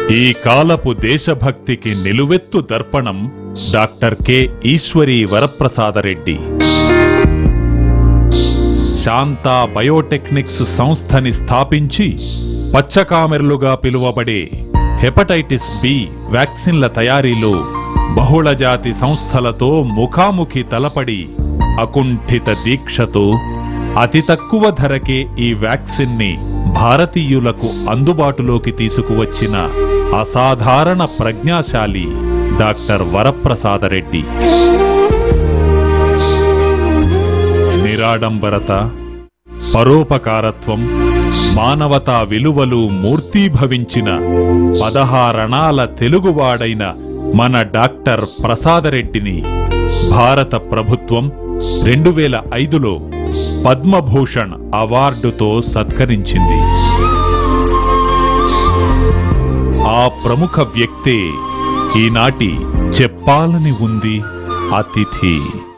ఈ కాలపు దేశభక్తికి నిలువెత్తు దర్పణం doctor K Eswari Varaprasad Reddy Shantha Biotechnics సంస్థని స్థాపించి పచ్చకామెర్లుగా పిలువబడే హెపటైటిస్ బి వ్యాక్సిన్ల తయారీలో బహుళజాతి సంస్థలతో ముఖాముఖి తలపడి అకుంఠిత దీక్షతో అతి తక్కువ ధరకే ఈ వ్యాక్సిన్ని భారతీయులకు అందుబాటులోకి తీసుకువచ్చిన అసాధారణ ప్రజ్ఞాశాలి డాక్టర్ వరప్రసాదరెడ్డి నిరాడంబరత పరోపకారత్వం మానవతా విలువలు మూర్తీభవించిన పదహారణాల తెలుగువాడైన మన డాక్టర్ ప్రసాదరెడ్డిని భారత ప్రభుత్వం రెండు వేల ఐదులో పద్మభూషణ్ అవార్డుతో సత్కరించింది ఆ ప్రముఖ వ్యక్తే ఈనాటి చెప్పాలని ఉంది అతిథి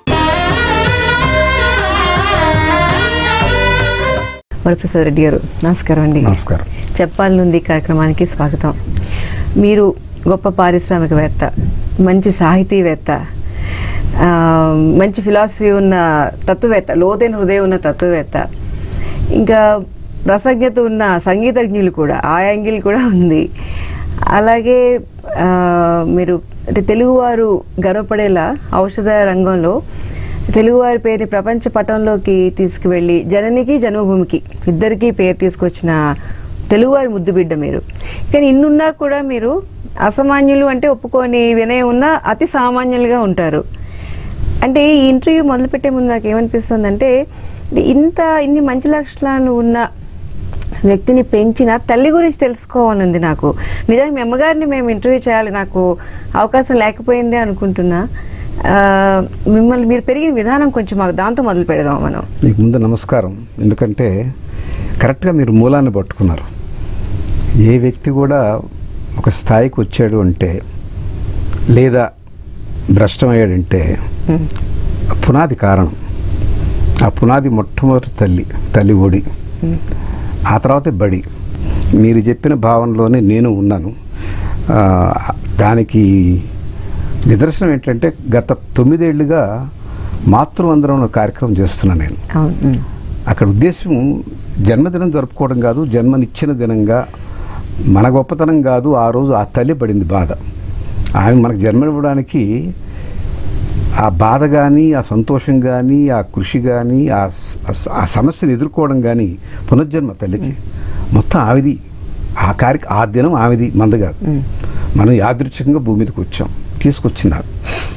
వరప్రసాద్ రెడ్డి గారు నమస్కారం అండి నమస్కారం చెప్పాలనుంది కార్యక్రమానికి స్వాగతం మీరు గొప్ప పారిశ్రామికవేత్త మంచి సాహితీవేత్త ఆ, మంచి ఫిలాసఫీ ఉన్న తత్వవేత్త లోతైన హృదయం ఉన్న తత్వవేత్త ఇంకా రసజ్ఞత ఉన్న సంగీతజ్ఞులు కూడా ఆ యాంగిల్ కూడా ఉంది అలాగే ఆ, మీరు అంటే తెలుగువారు గర్వపడేలా ఔషధ రంగంలో తెలుగువారి పేరుని ప్రపంచ పటంలోకి తీసుకువెళ్ళి జననికి జన్మభూమికి ఇద్దరికీ పేరు తీసుకొచ్చిన తెలుగువారి ముద్దు బిడ్డ మీరు కానీ ఇన్నున్నా కూడా మీరు అసామాన్యులు అంటే ఒప్పుకొని వినయం ఉన్న అతి సామాన్యులుగా ఉంటారు అంటే ఈ ఇంటర్వ్యూ మొదలుపెట్టే ముందు నాకు ఏమనిపిస్తుందంటే ఇంత ఇన్ని మంచి లక్షణాలు ఉన్న వ్యక్తిని పెంచిన తల్లి గురించి తెలుసుకోవాలనుంది నాకు నిజానికి మీ అమ్మగారిని మేము ఇంటర్వ్యూ చేయాలి నాకు అవకాశం లేకపోయింది అనుకుంటున్నా ఆ, మిమ్మల్ని మీరు పెరిగిన విధానం కొంచెం మాకు దాంతో మొదలు పెడదాం మనం మీకు ముందు నమస్కారం ఎందుకంటే కరెక్ట్గా మీరు మూలాన్ని పట్టుకున్నారు ఏ వ్యక్తి కూడా ఒక స్థాయికి వచ్చాడు అంటే లేదా భ్రష్టమయ్యాడంటే పునాది కారణం ఆ పునాది మొట్టమొదటి తల్లి తల్లి ఒడి ఆ తర్వాత బడి మీరు చెప్పిన భావనలోనే నేను ఉన్నాను ఆ, దానికి నిదర్శనం ఏంటంటే గత తొమ్మిదేళ్లుగా మాతృవందనం అనే కార్యక్రమం చేస్తున్నాను నేను అవును ఉమ్. అక్కడ ఉద్దేశం జన్మదినం జరుపుకోవడం కాదు జన్మనిచ్చిన దినంగా మన గొప్పతనం కాదు ఆ రోజు ఆ తల్లి పడింది బాధ ఆమె మనకు జన్మనివ్వడానికి ఆ బాధ కానీ ఆ సంతోషం కానీ ఆ కృషి కానీ ఆ స- ఆ సమస్యను ఎదుర్కోవడం కానీ పునర్జన్మ తల్లికి మొత్తం ఆవిది ఆ కార్య ఆ దినం ఆవిది మంద కాదు మనం యాదృచ్ఛికంగా భూమి మీదకి వచ్చాం తీసుకొచ్చింది ఆమె.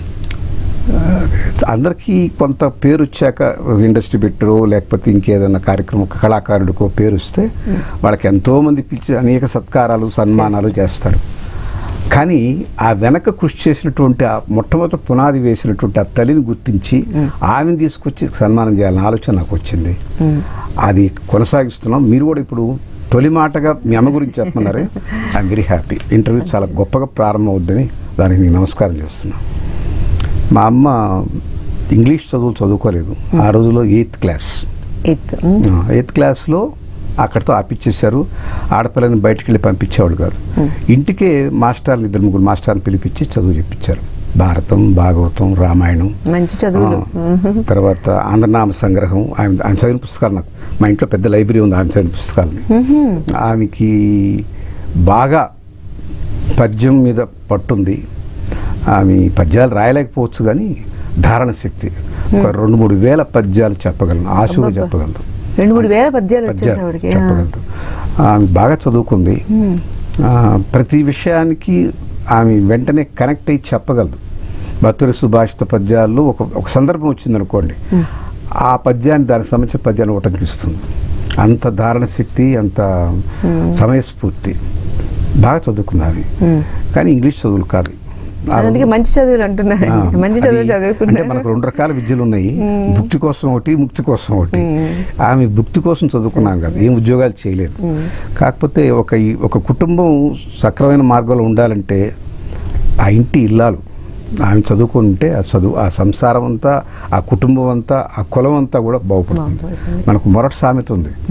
అందరికీ కొంత పేరు వచ్చాక ఇండస్ట్రీ పెట్టరో లేకపోతే ఇంకేదైనా కార్యక్రమం ఒక కళాకారుడికో పేరు వస్తే వాళ్ళకి ఎంతోమంది పిలిచి అనేక సత్కారాలు సన్మానాలు చేస్తారు కానీ ఆ వెనక కృషి చేసినటువంటి ఆ మొట్టమొదటి పునాది వేసినటువంటి ఆ తల్లిని గుర్తించి ఆమెను తీసుకొచ్చి సన్మానం చేయాలన్న ఆలోచన నాకు వచ్చింది అది కొనసాగిస్తున్నాం మీరు కూడా ఇప్పుడు తొలి మాటగా మీ అమ్మ గురించి చెప్పమన్నారే ఐఎమ్ వెరీ హ్యాపీ ఇంటర్వ్యూ చాలా గొప్పగా ప్రారంభం అవుద్దని దానికి నేను నమస్కారం చేస్తున్నాను మా అమ్మ ఇంగ్లీష్ చదువులు చదువుకోలేదు ఆ రోజుల్లో eighth class eighth um. Eighth క్లాస్లో అక్కడితో ఆపిచ్చేశారు ఆడపిల్లని బయటికి వెళ్ళి పంపించేవాడు కాదు ఇంటికే మాస్టర్ని ఇద్దరు ముగ్గురు మాస్టర్ని పిలిపించి చదువు చెప్పించారు భారతం భాగవతం రామాయణం మంచి చదువులు ఆ, తర్వాత ఆంధ్రనామ సంగ్రహం ఆమె ఆమె చదివిన పుస్తకాలు నాకు మా ఇంట్లో పెద్ద లైబ్రరీ ఉంది ఆమె చదివిన పుస్తకాలని ఆమెకి బాగా పద్యం మీద పట్టుంది ఆమె పద్యాలు రాయలేకపోవచ్చు కానీ ధారణ శక్తి ఒక రెండు మూడు వేల పద్యాలు చెప్పగలను ఆశువుగా అబ్బబ్బా. చెప్పగలదు రెండు మూడు వేల పద్యాలు వచ్చేసి పద్యాలు ఆవిడకి ఆ. చెప్పగలదు ఆమె బాగా చదువుకుంది ఆ, ప్రతి విషయానికి ఆమె వెంటనే కనెక్ట్ అయ్యి చెప్పగలదు భక్తుడి సుభాషిత పద్యాల్లో ఒక ఒక సందర్భం వచ్చింది అనుకోండి ఆ పద్యాన్ని దానికి సంబంధించిన పద్యాన్ని ఉటంకిస్తుంది అంత ధారణ శక్తి అంత సమయస్ఫూర్తి బాగా చదువుకుంది ఆమె కానీ ఇంగ్లీష్ చదువులు కాదు ఆ అందుకే మంచి చదువులు అంటున్నారు ఆ, మంచి అది చదువులు అంటే చదువుకున్నారు మనకు రెండు రకాల విద్యలు ఉన్నాయి భుక్తి కోసం ఒకటి ముక్తి కోసం ఒకటి ఆమె భుక్తి కోసం చదువుకున్నాం కదా ఏం ఉద్యోగాలు చేయలేదు కాకపోతే ఒక ఈ- ఒక కుటుంబం సక్రమైన మార్గంలో ఉండాలంటే ఆ ఇంటి ఇల్లాలు ఆమె చదువుకొని ఉంటే ఆ చదువు ఆ సంసారం అంతా ఆ కుటుంబం అంతా ఆ కులం అంతా కూడా బాగుపడుతుంది బాగుపడుతుంది. మనకు మొరటి సామెత ఉంది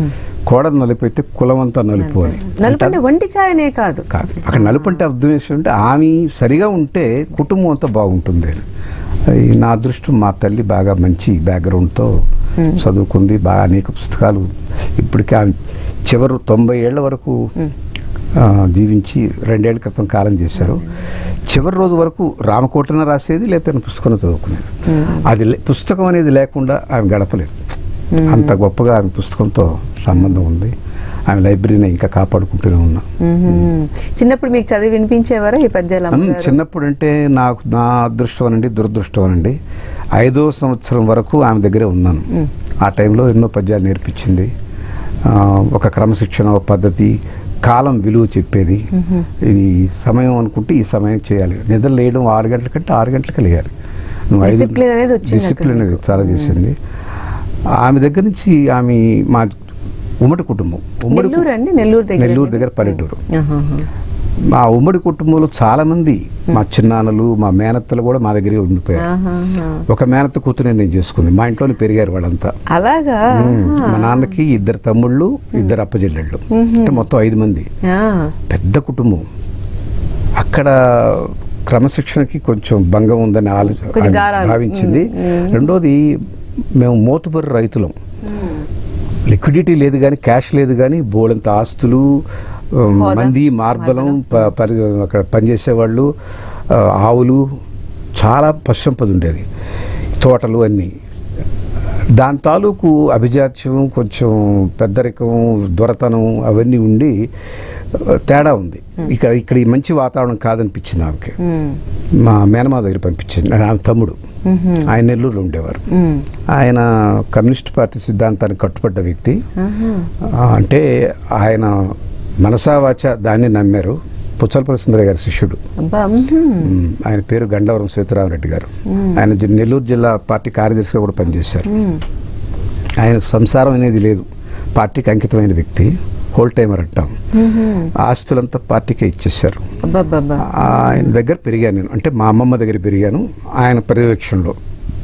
కోడలు నలుపు అయితే కులం అంతా నలుపు అని నలుపు అంటే వంటి ఛాయనే కాదు కాదు అక్కడ నలుపు అంటే అర్థం ఏంటంటే ఆమె సరిగా ఉంటే కుటుంబం అంతా బాగుంటుంది అని అది నా అదృష్టం మా తల్లి బాగా మంచి బ్యాక్గ్రౌండ్తో చదువుకుంది బాగా అనేక పుస్తకాలు ఇప్పటికీ ఆమె చివరి తొంభై ఏళ్ల వరకు ఆ, జీవించి రెండేళ్ల క్రితం కాలం చేశారు చివరి రోజు వరకు రామకోటన రాసేది లేకపోతే పుస్తకం చదువుకునేది అది లే- పుస్తకం అనేది లేకుండా ఆమె గడపలేదు అంత గొప్పగా ఆమె పుస్తకంతో సంబంధం ఉంది ఆమె లైబ్రరీని ఇంకా కాపాడుకుంటూనే ఉన్నా మ్మ్. చిన్నప్పుడు మీకు చదివి వినిపించేవారా ఈ పద్యాలు అమ్, అమ్మగారు? చిన్నప్పుడు అంటే నాకు నా అదృష్టం అనండి దురదృష్టం అనండి ఐదో సంవత్సరం వరకు ఆమె దగ్గరే ఉన్నాను ఆ టైంలో ఎన్నో పద్యాలు నేర్పించింది ఆ, ఒక క్రమశిక్షణ ఒక పద్ధతి కాలం విలువ చెప్పేది ఇది సమయం అనుకుంటే ఈ సమయం చేయాలి నిద్ర లేయడం ఆరు గంటల కంటే ఆరు గంటలకు లేయాలి నువ్వు ఐదు- Discipline అనేది వచ్చింది అక్కడ డిసిప్లిన్ అనేది చాలా చేసింది ఆమె దగ్గర నుంచి ఆమె మా ఉమ్మడి కుటుంబం ఉమ్మడి కు- నెల్లూరు అండి నెల్లూరు దగ్గర నెల్లూరు దగ్గర పల్లెటూరు ఆహాహా. మా ఉమ్మడి కుటుంబంలో చాలా మంది మా చిన్నాన్నలు మా మేనత్తలు కూడా మా దగ్గరే ఉండిపోయారు ఆహాహా. ఒక మేనత్త కూతురు నేను చేసుకుంది మా ఇంట్లోనే పెరిగారు వాళ్ళంతా అలాగా ఉమ్, మా నాన్నకి ఇద్దరు తమ్ముళ్ళు ఇద్దరు అప్పచెల్లెళ్ళు అంటే మొత్తం ఐదు మంది ఆ. పెద్ద కుటుంబం అక్కడ క్రమశిక్షణకి కొంచెం భంగం ఉందని ఆలోచన కొంచెం గారాలు. భావించింది రెండోది మేము మోతుబరి రైతులం లిక్విడిటీ లేదు కానీ క్యాష్ లేదు కానీ బోలంత ఆస్తులు ఉమ్, హోదా, మంది మార్బలం ప- పరి అక్కడ పనిచేసేవాళ్ళు ఆ, ఆవులు చాలా పశ్చంపద ఉండేది తోటలు అన్నీ దాని తాలూకు అభిజాత్యం కొంచెం పెద్దరికం దొరతనం అవన్నీ ఉండి ఆ, తేడా ఉంది ఇక్కడ ఇక్కడ ఈ మంచి వాతావరణం కాదనిపించింది ఆమెకి మ్మ్. మా మేనమా దగ్గర పంపించింది ఆమె తమ్ముడు ఆయన నెల్లూరులో ఉండేవారు మ్మ్. ఆయన కమ్యూనిస్ట్ పార్టీ సిద్ధాంతానికి కట్టుబడ్డ వ్యక్తి ఆహా. ఆ, అంటే ఆయన మనసావాచ దాన్ని నమ్మారు పుచ్చలపల్లి సుందరయ్య గారి శిష్యుడు అబ్బా మ్మ్. ఉమ్, ఆయన పేరు గండవరం సీతారామరెడ్డి గారు ఆయన జి- నెల్లూరు జిల్లా పార్టీ కార్యదర్శిగా కూడా పనిచేశారు మ్మ్. ఆయన సంసారం అనేది లేదు పార్టీకి అంకితమైన వ్యక్తి హోల్ టైమర్ అంటాం మ్మ్. ఆస్తులంతా పార్టీకే ఇచ్చేశారు అబ్బబ్బబ్బా. ఆయన దగ్గర పెరిగాను నేను అంటే మా అమ్మమ్మ దగ్గర పెరిగాను ఆయన పర్యవేక్షణలో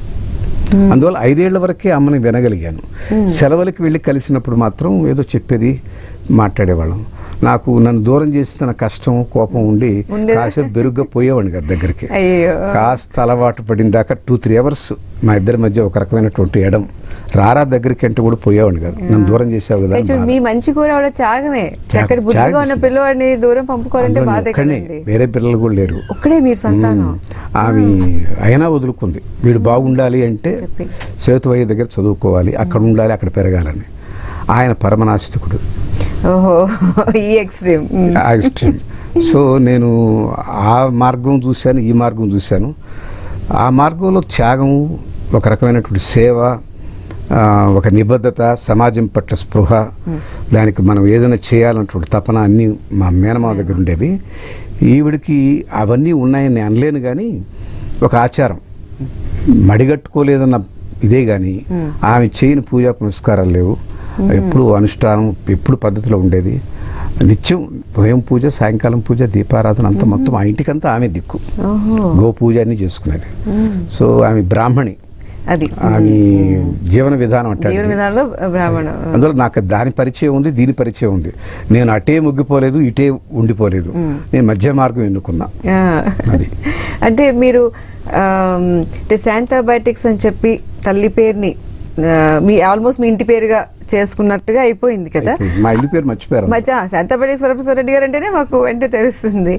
అందువల్ల ఐదేళ్ల వరకే అమ్మని వినగలిగాను సెలవులకి వెళ్ళి కలిసినప్పుడు మాత్రం ఏదో చెప్పేది మాట్లాడేవాళ్ళం నాకు నన్ను దూరం చేస్తున్న కష్టం కోపం ఉండి ఉండేదా? కాసేపు బెరుగ్గా పోయేవాడిని గారి దగ్గరికి అయ్యో కాస్త అలవాటు పడిన దాకా టూ త్రీ అవర్స్ మా ఇద్దరి మధ్య ఒక రకమైనటువంటి ఎడం రారా దగ్గరికి అంటే కూడా పోయేవాడిని కాదు నన్ను దూరం చేసావు కదా ఏ అని చూడు, బాధ. మీ మంచి కూర ఆవిడ త్యాగమే త్యాగం, చక్కటి బుద్ధిగా త్యాగం ఉన్న చేసింది. పిల్లవాడిని దూరం పంపుకోవాలంటే అందులో బాధే ఒక్కడే, కదండి వేరే పిల్లలు కూడా లేరు ఒక్కడే మీరు సంతానం ఆమె అయినా వదులుకుంది వీడు బాగుండాలి అంటే చెప్పి. సేతువయ్య దగ్గర చదువుకోవాలి అక్కడ ఉండాలి అక్కడ పెరగాలని ఆయన పరమనాస్తికుడు ఓహో ఈ ఎక్స్ట్రీమ్ ఆ ఎక్స్ట్రీమ్ సో నేను ఆ మార్గం చూశాను ఈ మార్గం చూశాను ఆ మార్గంలో త్యాగము ఒక రకమైనటువంటి సేవ ఆ, ఒక నిబద్ధత సమాజం పట్ల స్పృహ దానికి మనం ఏదైనా చేయాలన్నటువంటి తపన అన్నీ మా మేనమావ దగ్గర ఉండేవి ఈవిడికి అవన్నీ ఉన్నాయని నేను అనలేను కానీ ఒక ఆచారం మడిగట్టుకోలేదన్న ఇదే కానీ ఆమె చేయని పూజా పునస్కారాలు లేవు ఎప్పుడు అనుష్ఠానం ఎప్పుడు పద్ధతిలో ఉండేది నిత్యం ఉదయం పూజ సాయంకాలం పూజ దీపారాధన అంతా మొత్తం ఆ ఇంటికంతా ఆమె దిక్కు ఓహో గో పూజ అన్ని చేసుకునేది సో ఆమె బ్రాహ్మణి అది ఆమె జీవన విధానం అంటే జీవన విధానంలో బ్రాహ్మణ అందులో నాకు దాని పరిచయం ఉంది దీని పరిచయం ఉంది నేను అటే ముగ్గిపోలేదు ఇటే ఉండిపోలేదు నేను మధ్య మార్గం ఎన్నుకున్నా ఆ. అది. అంటే మీరు ఆమ్, అంటే శాంతాబయాటిక్స్ అని చెప్పి తల్లి పేరుని ఆ, మీ ఆల్మోస్ట్ మీ ఇంటి పేరుగా చేసుకున్నట్టుగా అయిపోయింది కదా అయిపోయింది. మా ఇల్లు పేరు మర్చిపోయారు మధ్య శాంతాబయాటిక్స్ వరప్రసాద్ రెడ్డి గారు అంటేనే మాకు వెంటనే తెలుస్తుంది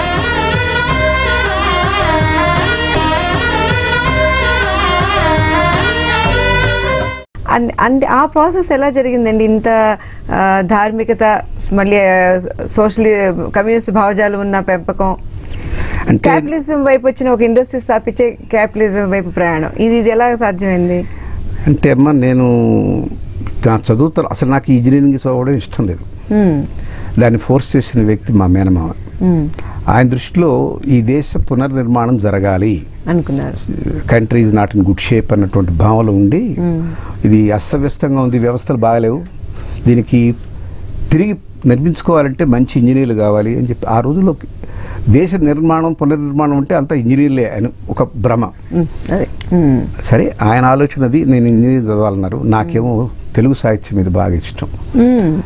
అన్- అంటే ఆ ప్రాసెస్ ఎలా జరిగిందండి ఇంత ఆ, ధార్మికత మళ్ళీ సోషల్ కమ్యూనిస్ట్ భావజాలు ఉన్న పెంపకం అంటే క్యాపిటలిజం వైపు వచ్చిన ఒక ఇండస్ట్రీ స్థాపించే క్యాపిటలిజం వైపు ప్రయాణం ఇది ఇది ఎలా సాధ్యమైంది అంటే అమ్మ నేను నా చదువుతాను అసలు నాకు ఇంజనీరింగ్ చదవడం ఇష్టం లేదు మ్మ్. దాన్ని ఫోర్స్ చేసిన వ్యక్తి మా మేనమామ మ్మ్. ఆయన దృష్టిలో ఈ దేశ పునర్నిర్మాణం జరగాలి అనుకున్నారు country is not in good shape అన్నటువంటి భావనలో ఉండి ఇది అస్తవ్యస్తంగా ఉంది వ్యవస్థలు బాగలేవు దీనికి తిరిగి నిర్మించుకోవాలంటే మంచి ఇంజనీర్లు కావాలి అని చెప్పి ఆ రోజుల్లో దేశ నిర్మాణం పునర్నిర్మాణం అంటే అంతా ఇంజనీర్లే అని ఒక భ్రమ మ్మ్. అదే మ్మ్. సరే ఆయన ఆలోచనది నేను ఇంజనీరింగ్ చదవాలన్నారు నాకేమో తెలుగు సాహిత్యం మీద బాగా ఇష్టం మ్మ్.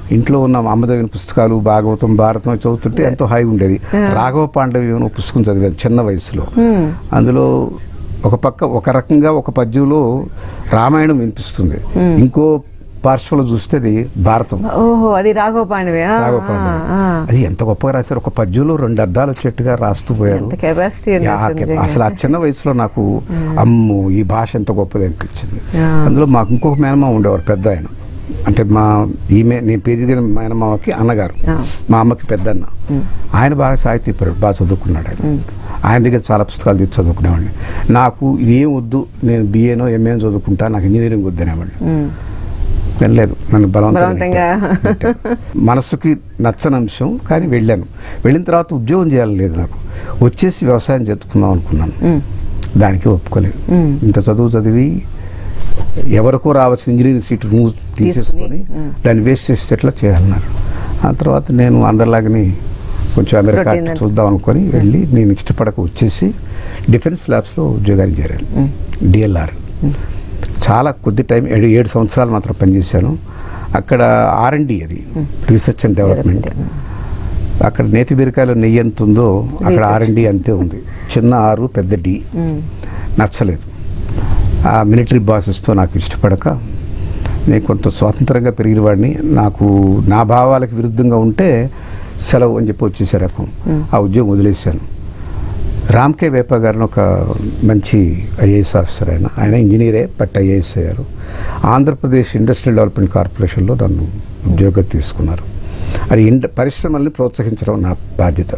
ఇంట్లో ఉన్న మా అమ్మ చదివిన పుస్తకాలు భాగవతం భారతం అవి చదువుతుంటే ఎంతో హాయిగా ఉండేది రాఘవ పాండవి అనే ఒక పుస్తకం చదివాను చిన్న వయసులో అందులో ఒక పక్క ఒక రకంగా ఒక పద్యంలో రామాయణం వినిపిస్తుంది ఇంకో పార్శ్వలో చూస్తే అది భారతం ఓహో అది రాఘవ పాండవే ఆ, రాఘవ ఆ, పాండవి ఆ. అది ఎంత గొప్పగా రాశారు ఒక పద్యంలో రెండు అర్థాలు వచ్చేట్టుగా రాస్తూ పోయారు ఎంత కెపాసిటీ యా, అసలు ఆ చిన్న వయసులో నాకు అమ్ము ఈ భాష ఎంత గొప్పది అనిపించింది ఆ. అందులో మాకు ఇంకొక మేనమామ ఉండేవారు పెద్ద ఆయన అంటే మా ఈమె నేను పెరిగిన మేనమామకి అన్నగారు ఆ. మా అమ్మకి పెద్దన్న ఆయన బాగా సాహితీపరుడు బాగా చదువుకున్నాడు ఆయన ఆయన దగ్గర చాలా పుస్తకాలు తీసి చదువుకునేవాడిని నాకు ఇదేం వద్దు నేను బిఏనో ఎంఏనో చదువుకుంటా నాకు ఇంజనీరింగ్ వద్దనేవాడిని వెళ్ళలేదు నన్ను బలవంతంగా బలవంతంగా. నెట్టారు. మనసుకి నచ్చని అంశం కానీ వెళ్ళాను వెళ్ళిన తర్వాత ఉద్యోగం చేయాలని లేదు నాకు వచ్చేసి వ్యవసాయం చేసుకుందాం అనుకున్నాను దానికి ఒప్పుకోలేదు ఇంత చదువు చదివి ఎవరికో రావాల్సిన ఇంజనీరింగ్ సీట్ నువ్వు తీసేసుకొని దాన్ని వేస్ట్ చేస్తే ఎట్లా చేయాలన్నారు ఆ తర్వాత నేను అందరిలాగని కొంచెం అమెరికా Routine అంటే. చూద్దాం అనుకొని వెళ్ళి నేను ఇష్టపడక వచ్చేసి డిఫెన్స్ ల్యాబ్స్లో ఉద్యోగానికి చేరాను డిఎల్ఆర్ చాలా కొద్ది టైం ఏడు ఏడు సంవత్సరాలు మాత్రం పనిచేశాను అక్కడ ఆర్ఎండి అది రీసెర్చ్ అండ్ డెవలప్మెంట్ అక్కడ నేతి బీరకాయలో నెయ్యి ఎంత ఉందో అక్కడ Research. ఆర్ఎండి అంతే ఉంది చిన్న ఆరు పెద్ద డి నచ్చలేదు ఆ మిలిటరీ బాసెస్తో నాకు ఇష్టపడక నేను కొంత స్వాతంత్రంగా పెరిగిన వాడిని నాకు నా భావాలకు విరుద్ధంగా ఉంటే సెలవు అని చెప్పి వచ్చేసే రకం ఆ ఉద్యోగం వదిలేశాను రామ్కే వేప గారిని ఒక మంచి ఐఏఎస్ ఆఫీసర్ ఆయన ఆయన ఇంజనీరే బట్ ఐఏఎస్ అయ్యారు ఆంధ్రప్రదేశ్ ఇండస్ట్రియల్ డెవలప్మెంట్ కార్పొరేషన్లో నన్ను ఉద్యోగం తీసుకున్నారు అది ఇండ పరిశ్రమల్ని ప్రోత్సహించడం నా బాధ్యత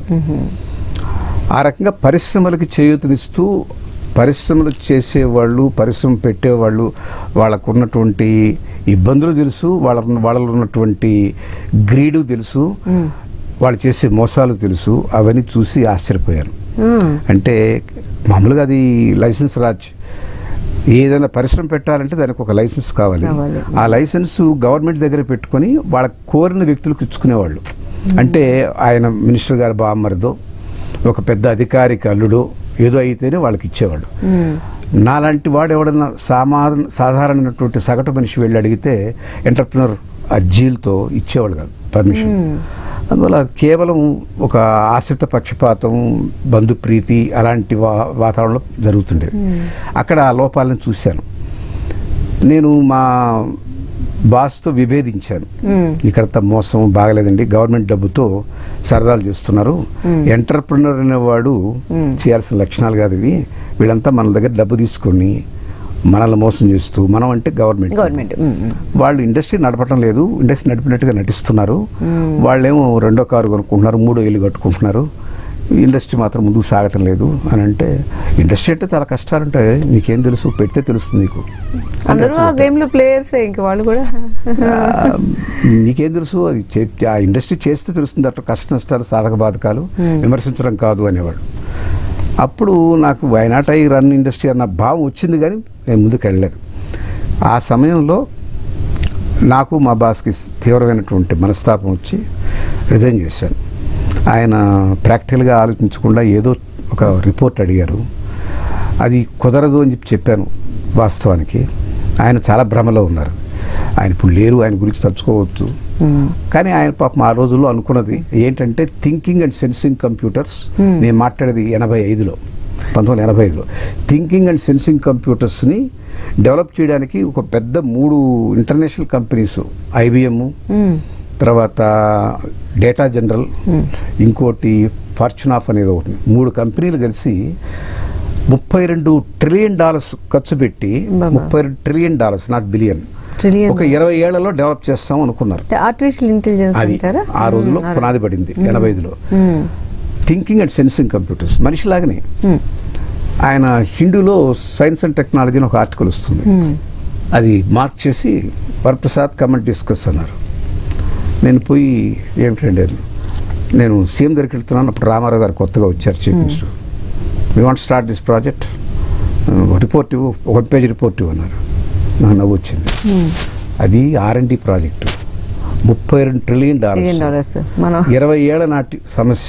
ఆ రకంగా పరిశ్రమలకి చేయూతనిస్తూ పరిశ్రమలు చేసేవాళ్ళు పరిశ్రమ పెట్టేవాళ్ళు వాళ్ళకు ఉన్నటువంటి ఇబ్బందులు తెలుసు వాళ్ళ వాళ్ళలో ఉన్నటువంటి గ్రీడు తెలుసు వాళ్ళు చేసే మోసాలు తెలుసు అవన్నీ చూసి ఆశ్చర్యపోయాను అంటే మామూలుగా అది లైసెన్స్ రాజ్ ఏదైనా పరిశ్రమ పెట్టాలంటే దానికి ఒక లైసెన్స్ కావాలి కావాలి. ఆ లైసెన్స్ గవర్నమెంట్ దగ్గర పెట్టుకొని వాళ్ళ కోరిన వ్యక్తులకు ఇచ్చుకునేవాళ్ళు అంటే ఆయన మినిస్టర్ గారి బామ్మరిదో ఒక పెద్ద అధికారికి అల్లుడో ఏదో అయితేనే వాళ్ళకి ఇచ్చేవాళ్ళు నాలాంటి వాడు ఎవడన్నా సామాన్ సాధారణమైనటువంటి సగటు మనిషి వెళ్ళి అడిగితే ఎంటర్ప్రినర్ అర్జీలతో ఇచ్చేవాళ్ళు కాదు పర్మిషన్ అందువల్ల కేవలం ఒక ఆశ్రిత పక్షపాతం బంధుప్రీతి అలాంటి వా వాతావరణంలో జరుగుతుండేది అక్కడ ఆ లోపాలను చూశాను నేను మా బాస్తో విభేదించాను ఇక్కడంతా మోసం బాగలేదండి గవర్నమెంట్ డబ్బుతో సరదాలు చేస్తున్నారు ఎంటర్ప్రినర్ అనేవాడు చేయాల్సిన లక్షణాలు కాదు ఇవి వీళ్ళంతా మన దగ్గర డబ్బు తీసుకొని మనల్ని మోసం చేస్తూ మనం అంటే గవర్నమెంట్ గవర్నమెంట్ వాళ్ళు ఇండస్ట్రీ నడపటం లేదు ఇండస్ట్రీ నడిపినట్టుగా నటిస్తున్నారు వాళ్ళేమో రెండో కారు కొనుక్కుంటున్నారు మూడో ఇల్లు కట్టుకుంటున్నారు ఇండస్ట్రీ మాత్రం ముందుకు సాగటం లేదు అని అంటే ఇండస్ట్రీ అంటే చాలా కష్టాలు ఉంటాయి నీకేం తెలుసు పెడితే తెలుస్తుంది నీకు అందరూ ఆ గేమ్ లో ప్లేయర్స్ ఇంక వాళ్ళు కూడా ఆ, నీకేం తెలుసు అది చే- ఆ ఇండస్ట్రీ చేస్తే తెలుస్తుంది అట్లా కష్ట నష్టాలు సాధక బాధకాలు విమర్శించడం కాదు అనేవాడు అప్పుడు నాకు వైనాట్ ఐ రన్ ఇండస్ట్రీ అన్న భావం వచ్చింది కానీ నేను ముందుకు వెళ్ళలేదు ఆ సమయంలో నాకు మా బాస్కి తీవ్రమైనటువంటి మనస్తాపం వచ్చి రిజైన్ చేశాను ఆయన ప్రాక్టికల్గా ఆలోచించకుండా ఏదో ఒక రిపోర్ట్ అడిగారు అది కుదరదు అని చెప్పి చెప్పాను వాస్తవానికి ఆయన చాలా భ్రమలో ఉన్నారు ఆయన ఇప్పుడు లేరు ఆయన గురించి తలుచుకోవచ్చు కానీ ఆయన పాపం ఆ రోజుల్లో అనుకున్నది ఏంటంటే థింకింగ్ అండ్ సెన్సింగ్ కంప్యూటర్స్ నేను మాట్లాడేది ఎనభై ఐదులో పంతొమ్మిది వందల ఎనభై ఐదులో థింకింగ్ అండ్ సెన్సింగ్ కంప్యూటర్స్ని డెవలప్ చేయడానికి ఒక పెద్ద మూడు ఇంటర్నేషనల్ కంపెనీస్ ఐబిఎం తర్వాత డేటా జనరల్ ఇంకోటి ఫార్చున్ ఆఫ్ అనేది ఒకటి మూడు కంపెనీలు కలిసి ముప్పై రెండు ట్రిలియన్ డాలర్స్ ఖర్చు పెట్టి బాబా. ముప్పై రెండు trillion dollars not billion trillion ఒక ఇరవై ఏళ్లలో డెవలప్ చేస్తాం అనుకున్నారు ఆర్టిఫిషియల్ ఇంటెలిజెన్స్ అది అంటారా ఆ రోజుల్లో మ్మ్. పునాది పడింది ఎనభై ఐదులో మ్మ్. థింకింగ్ అండ్ సెన్సింగ్ కంప్యూటర్స్ మనిషిలాగానే మ్మ్. ఆయన హిందూలో సైన్స్ అండ్ టెక్నాలజీ అని ఒక ఆర్టికల్ వస్తుంది మ్మ్. అది మార్క్ చేసి వరప్రసాద్ కమెంట్ డిస్కస్ అన్నారు నేను పోయి ఏమిటండి అని. నేను సీఎం దగ్గరికి వెళ్తున్నాను అప్పుడు రామారావు గారు కొత్తగా వచ్చారు chief minister we want start this project report ఇవ్వు ఒక పేజ్ రిపోర్ట్ ఇవ్వు అన్నారు నాకు నవ్వు వచ్చింది అది ఆర్ఎండి ప్రాజెక్టు ముప్పై రెండు ట్రిలియన్ ట్రిలియన్ డాలర్స్ డాలర్స్ మనం ఇరవై ఏళ్ల నాటి సమస్య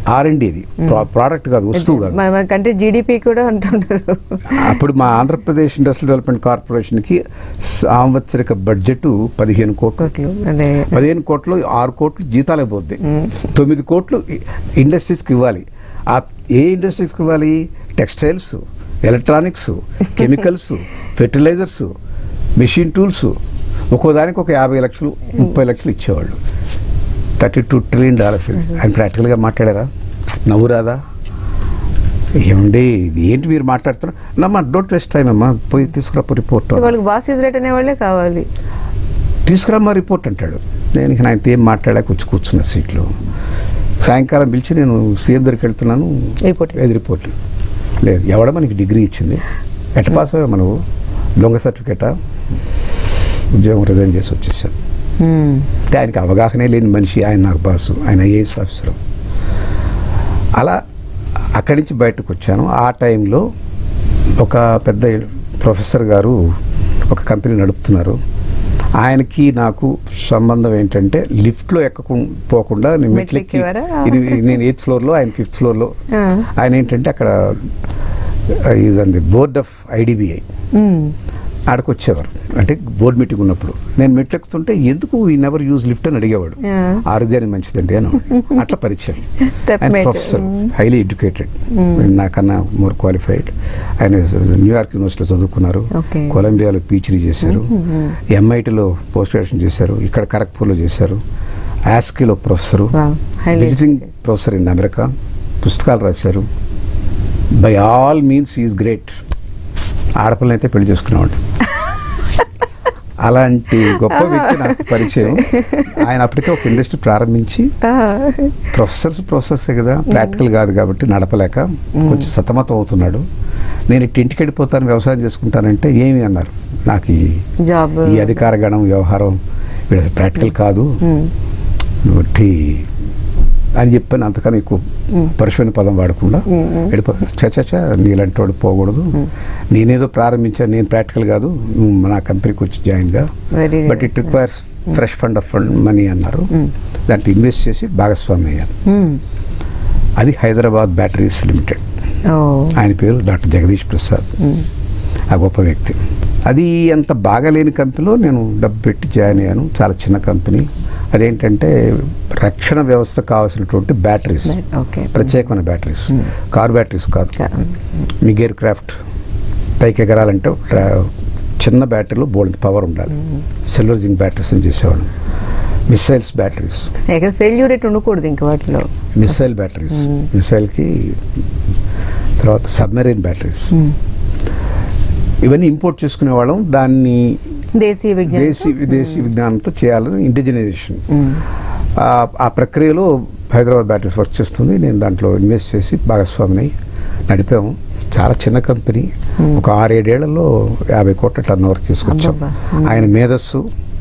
ఆర్ అండ్ ఇది ప్రోడక్ట్ కాదు వస్తువు కాదు మన మన కంట్రీ జీడిపి కూడా అంత ఉండదు అప్పుడు మా ఆంధ్రప్రదేశ్ ఇండస్ట్రియల్ డెవలప్మెంట్ కార్పొరేషన్కి సాంవత్సరిక బడ్జెట్ పదిహేను కోట్లు కోట్లు అదే పదిహేను కోట్లు ఆరు కోట్లు జీతాలకు పోద్ది తొమ్మిది కోట్లు ఇండస్ట్రీస్కి ఇవ్వాలి ఆ ఏ ఇండస్ట్రీస్కి ఇవ్వాలి textiles electronics chemicals fertilisers machine tools ఒక్కో దానికి ఒక యాభై లక్షలు ముప్పై లక్షలు ఇచ్చేవాళ్ళు థర్టీ టూ ట్రిలియన్ డాలర్స్ ఆయన ప్రాక్టికల్గా మాట్లాడారా నవ్వు రాదా ఏమండి ఇది ఏంటి మీరు మాట్లాడుతున్నారు నమ్మ డోంట్ వేస్ట్ టైం అమ్మా పోయి తీసుకురా రిపోర్ట్ వాళ్ళకి బాస్ ఎదురేట్ అనే వాళ్ళే కావాలి తీసుకురమ్మా రిపోర్ట్ అంటాడు నేను ఇక నాయనతో ఏం మాట్లాడాక వచ్చి కూర్చున్న సీట్లో సాయంకాలం పిలిచి నేను సీఎం దగ్గరికి వెళ్తున్నాను రిపోర్ట్. ఏది రిపోర్ట్ లేదు ఎవడ మనకి డిగ్రీ ఇచ్చింది ఎట్ట పాస్ అయ్యా మనవు దొంగ సర్టిఫికేటా ఉద్యోగం రిజైన్ చేసి వచ్చేసాను మ్మ్. అంటే ఆయనకి అవగాహనే లేని మనిషి ఆయన నాకు బాసు ఆయన ఐఏఎస్ ఆఫీసర్ అలా అక్కడి నుంచి బయటకు వచ్చాను ఆ టైంలో ఒక పెద్ద ప్రొఫెసర్ గారు ఒక కంపెనీ నడుపుతున్నారు ఆయనకి నాకు సంబంధం ఏంటంటే లిఫ్ట్లో ఎక్కకు పోకుండా నేను మెట్లు మెట్లెక్కి ఎక్కేవారా? ఇది నేను ఎయిత్ ఫ్లోర్లో ఆయన ఫిఫ్త్ ఫ్లోర్లో ఆ. ఆయన ఏంటంటే అక్కడ ఇదండి బోర్డ్ ఆఫ్ ఐడిబిఐ మ్మ్. ఆడకు వచ్చేవారు అంటే బోర్డు మీటింగ్ ఉన్నప్పుడు నేను మెట్లు ఎక్కుతుంటే ఎందుకు ఈ నెవర్ యూజ్ లిఫ్ట్ అని అడిగేవాడు Yeah. ఆరోగ్యానికి మంచిదండి అని అట్లా పరిచయం Step ఆయన mate. Professor Mm. Highly educated నాకన్నా మోర్ క్వాలిఫైడ్ ఆయన న్యూయార్క్ యూనివర్సిటీలో చదువుకున్నారు Okay. కొలంబియాలో పీహెచ్డీ చేశారు ఎంఐటీలో పోస్ట్ గ్రాడ్యుయేషన్ చేశారు ఇక్కడ ఖరగ్పూర్లో చేశారు ఆస్కీలో professor Wow. Highly visiting educated. Professor in America పుస్తకాలు రాశారు by all means is great ఆడపిల్లని అయితే పెళ్లి చేసుకునేవాడు అలాంటి గొప్ప వ్యక్తి నాకు పరిచయం ఆయన అప్పటికే ఒక ఇండస్ట్రీ ప్రారంభించి ఆ. ప్రొఫెసర్స్ ప్రొఫెసర్సే కదా ప్రాక్టికల్ కాదు కాబట్టి నడపలేక కొంచెం సతమతం అవుతున్నాడు నేను ఇటు ఇంటికి వెళ్ళిపోతాను వ్యవసాయం చేసుకుంటానంటే ఏమి అన్నారు నాకు ఈ జాబ్ ఈ అధికార గణం వ్యవహారం వీడు ప్రాక్టికల్ కాదు మ్మ్. నువ్వు అని చెప్పాను అంతకన్నా ఎక్కువ పరుషమైన పదం వాడకుండా వెళ్ళిపో చచ్చా నీలాంటి వాడు పోకూడదు నేనేదో ప్రారంభించాను నేను ప్రాక్టికల్ కాదు నువ్వు నా కంపెనీకి వచ్చి జాయిన్గా Very but nice. It requires fresh fund of fund money అన్నారు దాంట్లో ఇన్వెస్ట్ చేసి భాగస్వామి అయ్యాను మ్మ్. అది హైదరాబాద్ బ్యాటరీస్ లిమిటెడ్ ఓ ఆయన పేరు డాక్టర్ జగదీష్ ప్రసాద్ ఆ గొప్ప వ్యక్తి అది అంత బాగాలేని కంపెనీలో నేను డబ్బు పెట్టి జాయిన్ అయ్యాను చాలా చిన్న కంపెనీ అదేంటంటే రక్షణ వ్యవస్థ కావాల్సినటువంటి బ్యాటరీస్ ఓకే ప్రత్యేకమైన బ్యాటరీస్ కార్ బ్యాటరీస్ కాదు కా- మిగ్ ఎయిర్ క్రాఫ్ట్ పైకి ఎగరాలంటే ఒక ట్రా- చిన్న బ్యాటరీలో బోల్డ్ పవర్ ఉండాలి సిల్వర్ జింక్ బ్యాటరీస్ అని చేసేవాడు మిసైల్స్ బ్యాటరీస్ ఎక్కడ ఫెయిల్యూర్ రేట్ ఉండకూడదు ఇంకా వాటిలో మిసైల్ బ్యాటరీస్ మిసైల్కి తర్వాత సబ్మెరైన్ బ్యాటరీస్ ఇవన్నీ ఇంపోర్ట్ చేసుకునే వాళ్ళం దాన్ని దేశీయ విజ్ఞానం దేశీ విదేశీ విజ్ఞానంతో చేయాలని ఇండిజినైజేషన్ ఆ ప్రక్రియలో హైదరాబాద్ బ్యాటరీస్ వర్క్ చేస్తుంది నేను దాంట్లో ఇన్వెస్ట్ చేసి భాగస్వామిని నడిపాము చాలా చిన్న కంపెనీ ఒక ఆరేడేళ్లలో యాభై కోట్ల టర్న్ ఓవర్ తీసుకొచ్చాం అబ్బబ్బా. మ్మ్. ఆయన మేధస్సు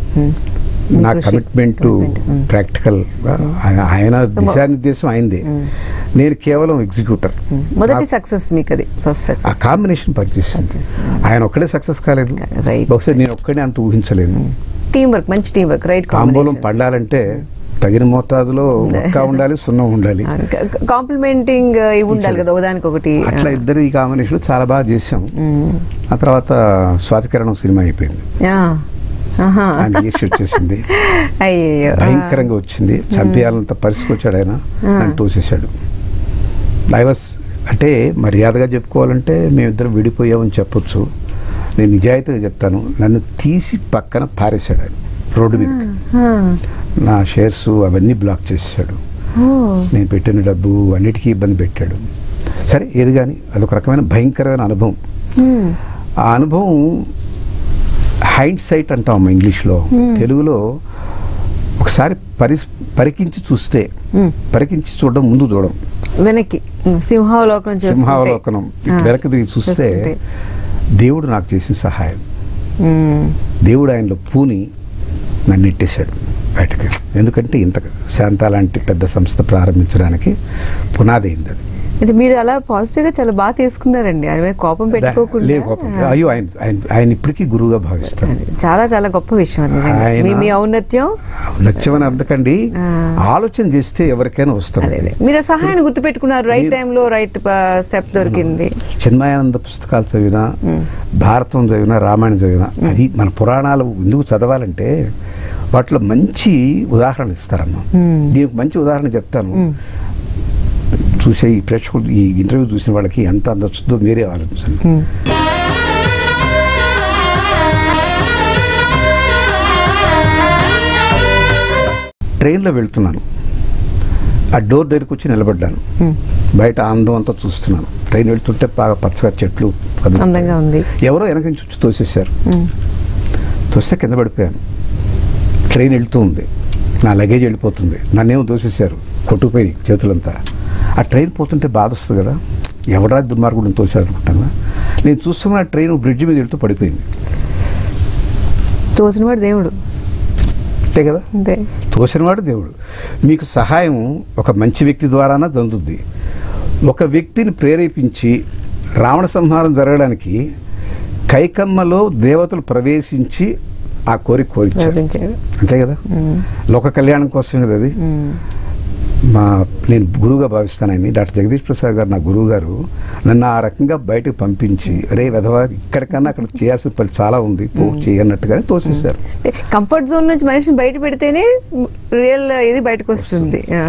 నా కృషి. Commitment Commitment. మ్మ్. ప్రాక్టికల్ ఆయన దిశానిర్దేశం అయిందే నేను కేవలం ఎగ్జిక్యూటర్ మొదటి సక్సెస్ మీకు అది ఫస్ట్ ఆ సక్సెస్ కాంబినేషన్ పనిచేసింది పనిచేసింది. ఆయన ఒక్కడే సక్సెస్ కాలేదు Right. బహుశా నేను ఒక్కడే అంత ఊహించలేను టీం వర్క్ మంచి టీం వర్క్ రైట్ తాంబూలం పడాలంటే తగిన మోతాదులో ఒక్క ఉండాలి సున్నం ఉండాలి కాంప్లిమెంటింగ్ ఇవి ఉండాలి కదా ఒకదానికి ఒకటి అట్లా ఇద్దరు ఈ కాంబినేషన్ చాలా బాగా చేసాం ఆ తర్వాత స్వాతికరణం సినిమా అయిపోయింది ఆయన ఈర్ష్య వచ్చేసింది అయ్యో భయంకరంగా వచ్చింది చంపేయాలంత పరిస్థితికి వచ్చాడు ఆయన నన్ను తోసేశాడు ఐ వాస్ అంటే మర్యాదగా చెప్పుకోవాలంటే మేమిద్దరం విడిపోయామని చెప్పొచ్చు నేను నిజాయితీగా చెప్తాను నన్ను తీసి పక్కన పారేశాడు ఆయన రోడ్డు మీదకి నా షేర్స్ అవన్నీ బ్లాక్ చేసేసాడు నేను పెట్టిన డబ్బు అన్నిటికీ ఇబ్బంది పెట్టాడు సరే ఏది కానీ అదొక రకమైన భయంకరమైన అనుభవం ఆ అనుభవం హైండ్ సైట్ అంటాం ఇంగ్లీష్లో తెలుగులో ఒకసారి పరి పరికించి చూస్తే పరికించి చూడడం ముందు చూడడం వెనక్కి ఉమ్, సింహావలోకనం చేసుకుంటే. సింహావలోకనం ఆ, వెనక్కి దిగి చూస్తే చూస్తుంటే. దేవుడు నాకు చేసిన సహాయం ఉమ్, దేవుడు ఆయనలో పూని నన్ను నెట్టేశాడు బయటకు ఎందుకంటే ఇంత శాంత లాంటి పెద్ద సంస్థ ప్రారంభించడానికి పునాది అయింది అది అంటే మీరు అలా పాజిటివ్ గా చాలా బాగా తీసుకున్నారండి ఆయన మీద కోపం పెట్టుకోకుండా లేదు గొప్ప అయ్యో ఆయన ఆయన ఆయన ఇప్పటికీ గురువుగా భావిస్తాను చాలా చాలా గొప్ప విషయం అది నిజంగా. ఆయన- మీ- మీ ఔన్నత్యం నచ్చమని అర్థకండి ఆలోచన చేస్తే ఎవరికైనా వస్తుంది అదే అదే. మీరు ఆ సహాయాన్ని గుర్తుపెట్టుకున్నారు రైట్ టైంలో రైట్ స్టెప్ దొరికింది చిన్మయానంద పుస్తకాలు చదివినా భారతం చదివినా రామాయణం చదివినా అది మన పురాణాలు ఎందుకు చదవాలంటే వాటిలో మంచి ఉదాహరణ ఇస్తారమ్మా దీనికి మంచి ఉదాహరణ చెప్తాను చూసే ఈ ప్రేక్షకులు ఈ ఇంటర్వ్యూ చూసిన వాళ్ళకి ఎంత అందొచ్చుదో మీరే ఆలోచించండి ట్రైన్లో వెళ్తున్నాను ఆ డోర్ దగ్గరికి వచ్చి నిలబడ్డాను బయట అందం అంతా చూస్తున్నాను ట్రైన్ వెళ్తుంటే బాగా పచ్చగా చెట్లు పదులు. అందంగా ఉంది ఎవరో వెనక నుంచి వచ్చి తోసేశారు తోస్తే కింద పడిపోయాను ట్రైన్ వెళ్తూ ఉంది నా లగేజ్ వెళ్ళిపోతుంది నన్నేమో తోసేశారు కొట్టుకుపోయి చేతులంతా ఆ ట్రైన్ పోతుంటే బాధ వస్తుంది కదా ఎవడా దుర్మార్గుడిని తోశాడు అనుకుంటాను కదా. నేను చూస్తున్న ఆ ట్రైన్ బ్రిడ్జ్ మీద వెళ్తూ పడిపోయింది తోసినవాడు దేవుడు అంతే కదా అంతే తోసినవాడు దేవుడు మీకు సహాయం ఒక మంచి వ్యక్తి ద్వారానే జరుగుతుంది ఒక వ్యక్తిని ప్రేరేపించి రావణ సంహారం జరగడానికి కైకమ్మలో దేవతలు ప్రవేశించి ఆ కోరిక కోరిచ్చారు వివరించాడు అంతే కదా లోక కళ్యాణం కోసమే కదా అది మా నేను గురువుగా భావిస్తాను ఆయన్ని డాక్టర్ జగదీష్ ప్రసాద్ గారు నా గురువు గారు నన్ను ఆ రకంగా బయటకు పంపించి రే వెధవా ఇక్కడికన్నా అక్కడ చేయాల్సిన పని చాలా ఉంది పో చేయన్నట్టుగానే తోసేశారు కంఫర్ట్ జోన్ నుంచి మనిషిని బయట పెడితేనే రియల్ ఇది బయటకు వస్తుంది ఆ.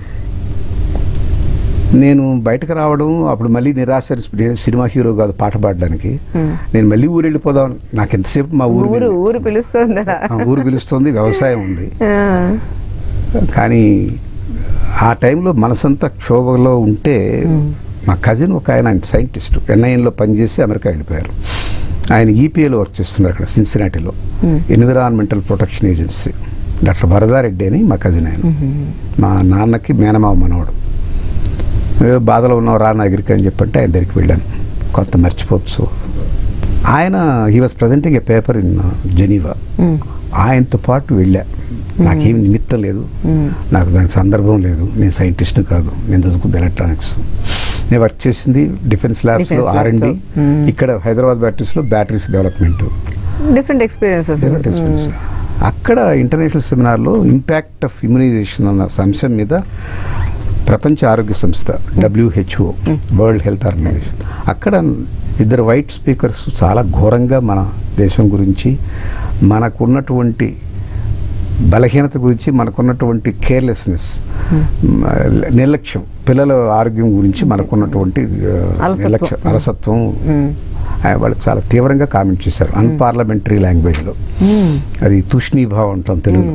నేను బయటకు రావడం అప్పుడు మళ్ళీ నిరాశ నేను సినిమా హీరో కాదు పాట పాడడానికి నేను మళ్ళీ ఊరు వెళ్ళిపోదాం నాకు ఎంతసేపు మా ఊరు ఊరు మీద- ఊరు పిలుస్తుంది అలా ఆ, ఊరు పిలుస్తుంది వ్యవసాయం ఉంది ఆ. కానీ ఆ టైంలో మనసంతా క్షోభలో ఉంటే మా కజిన్ ఒక ఆయన ఆయన సైంటిస్ట్ ఎన్ఐఎన్లో పనిచేసి అమెరికా వెళ్ళిపోయారు ఆయన ఈపీఏలో వర్క్ చేస్తున్నారు అక్కడ సిన్సినాటిలో environmental protection agency doctor Varada Reddy అని మా కజిన్ ఆయన మా నాన్నకి మేనమావ మనవడు "ఏ బాధలో ఉన్నావు రా నా దగ్గరికి అని చెప్పంటే ఆయన దగ్గరికి వెళ్ళాను కొంత మర్చిపోవచ్చు ఆయన he was presenting a paper in Geneva ఆయనతో పాటు వెళ్ళా నాకేం నిమిత్తం లేదు నాకు దానికి సందర్భం లేదు నేను సైంటిస్ట్ని కాదు నేను చదువుకుంది ఎలక్ట్రానిక్స్ నేను వర్క్ చేసింది డిఫెన్స్ ల్యాబ్స్లో Defense ఆర్ అండ్ labs లో. Hmm. ఇక్కడ హైదరాబాద్ బ్యాటరీస్లో బ్యాటరీస్ డెవలప్మెంట్ డిఫరెంట్ ఎక్స్పీరియన్సెస్ అక్కడ ఇంటర్నేషనల్ సెమినార్లో ఇంపాక్ట్ ఆఫ్ ఇమ్యునైజేషన్ అన్న అంశం మీద ప్రపంచ ఆరోగ్య సంస్థ డబ్ల్యూహెచ్ఓ వరల్డ్ హెల్త్ ఆర్గనైజేషన్ అక్కడ ఇద్దరు వైట్ స్పీకర్స్ చాలా ఘోరంగా మన దేశం గురించి మనకున్నటువంటి బలహీనత గురించి మనకున్నటువంటి కేర్లెస్నెస్ నిర్లక్ష్యం పిల్లల ఆరోగ్యం గురించి మనకున్నటువంటి ఆ, అలసత్వం. నిర్లక్ష్యం అలసత్వం ఆ, వాళ్ళు చాలా తీవ్రంగా కామెంట్ చేశారు అన్పార్లమెంటరీ లాంగ్వేజ్లో అది తూష్ణీభావం అంటాం తెలుగులో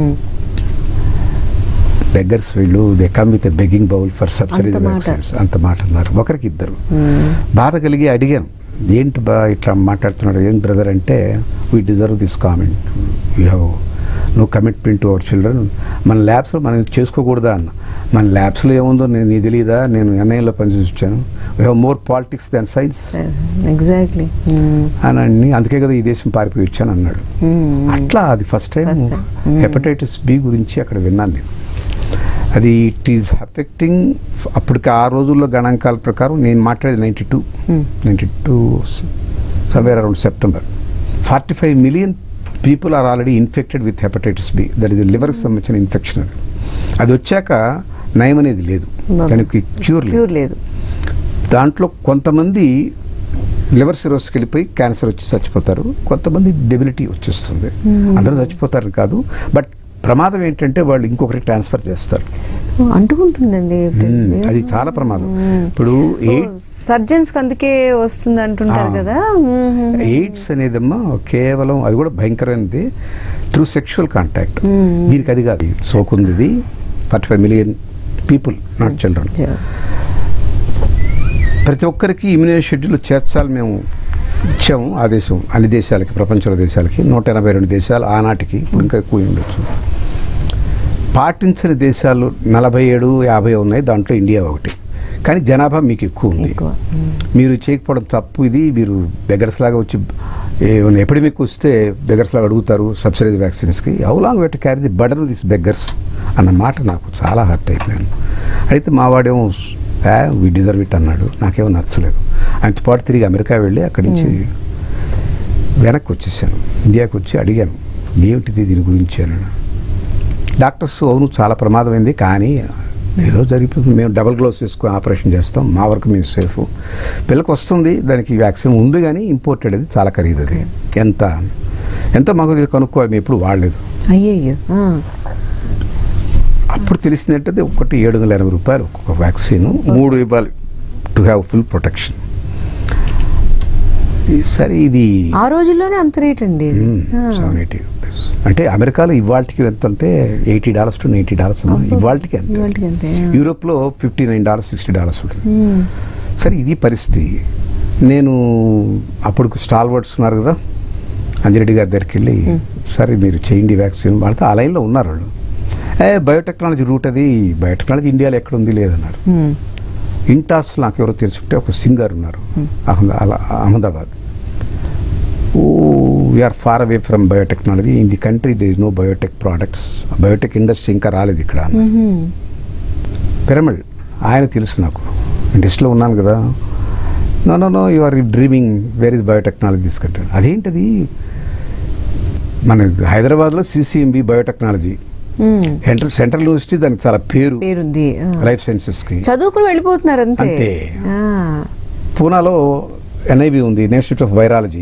బెగ్గర్స్ వీళ్ళు they come with begging bowl for subsidy అంత మాట. వ్యాక్సిన్స్ అంత మాట అన్నారు ఒకరికి ఇద్దరు బాధ కలిగి అడిగాను ఏంటి బా ఇట్లా మాట్లాడుతున్నాడు ఏం బ్రదర్ అంటే we deserve this comment you have no commitment to our children మన ల్యాబ్స్లో మనం ఇది చేసుకోకూడదా అన్న మన ల్యాబ్స్లో ఏముందో నేను నీ తెలియదా నేను ఎన్ఐలో పనిచేసి వచ్చాను we have more politics than science exactly అని అన్ని అందుకే కదా ఈ దేశం పారిపోయి వచ్చాను అన్నాడు అట్లా అది first time First time. Mm. Hepatitis B గురించి అక్కడ విన్నాను నేను అది ఇట్ ఈస్ అఫెక్టింగ్ అప్పటికి ఆ రోజుల్లో గణాంకాల ప్రకారం నేను మాట్లాడేది ninety two ninety two somewhere around September forty five million people are already infected with hepatitis B that ఇది లివర్కి సంబంధించిన ఇన్ఫెక్షన్ అది అది వచ్చాక నయం అనేది లేదు దానికి క్యూర్ లేదు ప్యూర్ లేదు దాంట్లో కొంతమంది లివర్ సిరోస్కి వెళ్ళిపోయి క్యాన్సర్ వచ్చి చచ్చిపోతారు కొంతమంది డెబిలిటీ వచ్చేస్తుంది అందరూ చచ్చిపోతారు కాదు బట్ ప్రమాదం ఏంటంటే వాళ్ళు ఇంకొకరికి ట్రాన్స్ఫర్ చేస్తారు ఓ, అంటుకుంటుందండి మ్మ్. అది చాలా ప్రమాదం ఇప్పుడు ఎయిడ్స్ సర్జన్స్ అందుకే వస్తుంది అంటుంటారు ఆ. కదా మ్మ్. ఎయిడ్స్ అనేదమ్మా కేవలం అది కూడా భయంకరమైనది త్రూ సెక్షువల్ కాంటాక్ట్ దీనికి అది కాదు సోకుంది ఇది forty five million people not children జ- ప్రతి ఒక్కరికి ఇమ్యూనైజ్ షెడ్యూల్ చేర్చాలి మేము ఇచ్చాము ఆదేశం అన్ని దేశాలకి ప్రపంచంలో దేశాలకి నూట ఎనభై రెండు దేశాలు ఆనాటికి ఇప్పుడు ఇంకా ఎక్కువ ఉండొచ్చు పాటించని దేశాలు నలభై ఏడు యాభై ఉన్నాయి దాంట్లో ఇండియా ఒకటి కానీ జనాభా మీకు ఎక్కువ ఉంది ఎక్కువ మీరు చేయకపోవడం తప్పు ఇది మీరు బెగర్స్ లాగా వచ్చి ఏమైనా ఎపిడమిక్ వస్తే బెగర్స్ లాగా అడుగుతారు సబ్సిడీ వ్యాక్సిన్స్కి how long wait carry the burden this beggars అన్న మాట నాకు చాలా హర్ట్ అయిపోయాను అయితే మా వాడేమో వి డిజర్వ్ ఇట్ అన్నాడు నాకేమో నచ్చలేదు ఆయనతో పాటు తిరిగి అమెరికా వెళ్ళి అక్కడి నుంచి వెనక్కి వచ్చేసాను ఇండియాకి వచ్చి అడిగాను ఏమిటిది దీని గురించి అన్నాడు డాక్టర్స్ అవును చాలా ప్రమాదమైంది కానీ ఏదో జరిగిపోతుంది మేము డబల్ గ్లోవ్స్ వేసుకొని ఆపరేషన్ చేస్తాం మా వరకు మేము సేఫ్ పిల్లకి వస్తుంది దానికి వ్యాక్సిన్ ఉంది కానీ ఇంపోర్టెడ్ అది చాలా ఖరీదు అది ఎంత ఎంత మాకు ఇది కనుక్కోవాలి మేము ఎప్పుడు వాడలేదు అయ్యయ్యో ఆ. అప్పుడు తెలిసిందంటే అది ఒకటి ఏడు వందల ఎనభై రూపాయలు ఒక్కొక్క వ్యాక్సిన్ మూడు ఇవ్వాలి టు హ్యావ్ ఫుల్ ప్రొటెక్షన్ సరే ఇది ఆ రోజుల్లోనే అంత రేట్ అండి ఆ. సెవెన్ ఎయిటీ రూపీస్ అంటే అమెరికాలో ఇవాళకి ఎంత అంటే eighty dollars to eighty dollars ఇవాళకి ఎంత ఇవాళకి అంతే, ఆ. యూరోప్లో fifty nine dollars sixty dollars ఉంటుంది మ్మ్. సరే ఇది పరిస్థితి నేను అప్పుడు స్టాల్ వర్డ్స్ ఉన్నారు కదా అంజిరెడ్డి గారి దగ్గరికి వెళ్ళి సరే మీరు చేయండి వ్యాక్సిన్ వాళ్ళతో ఆ లైన్లో ఉన్నారు వాళ్ళు ఏ బయోటెక్నాలజీ రూట్ అది బయోటెక్నాలజీ ఇండియాలో ఎక్కడ ఉంది లేదన్నారు మ్మ్. ఇంటాస్ నాకు ఎవరో తెలుసుకుంటే ఒక సింగర్ ఉన్నారు అహ్మద అలా- Ahmedabad oh we're far away from biotechnology in the country there is no biotech products biotech industry ఇంకా రాలేదు ఇక్కడ అన్నారు. మ్మ్. పిరమిడ్ ఆయన తెలుసు నాకు ఇండస్ట్రీలో ఉన్నాను కదా no no no you are dreaming where is biotechnology తీసుకుంటారు అదేంటది మన హైదరాబాద్లో సిసిఎంబి బయోటెక్నాలజీ మ్మ్. సెంట్రల్ సెంట్రల్ యూనివర్సిటీ దానికి చాలా పేరు పేరుంది ఆ. లైఫ్ సైన్సెస్కి చదువుకుని వెళ్ళిపోతున్నారు అంతే అంతే. ఆ. పూనాలో ఎన్ఐబి ఉంది నేషనల్ ఇన్స్టిట్యూట్ ఆఫ్ వైరాలజీ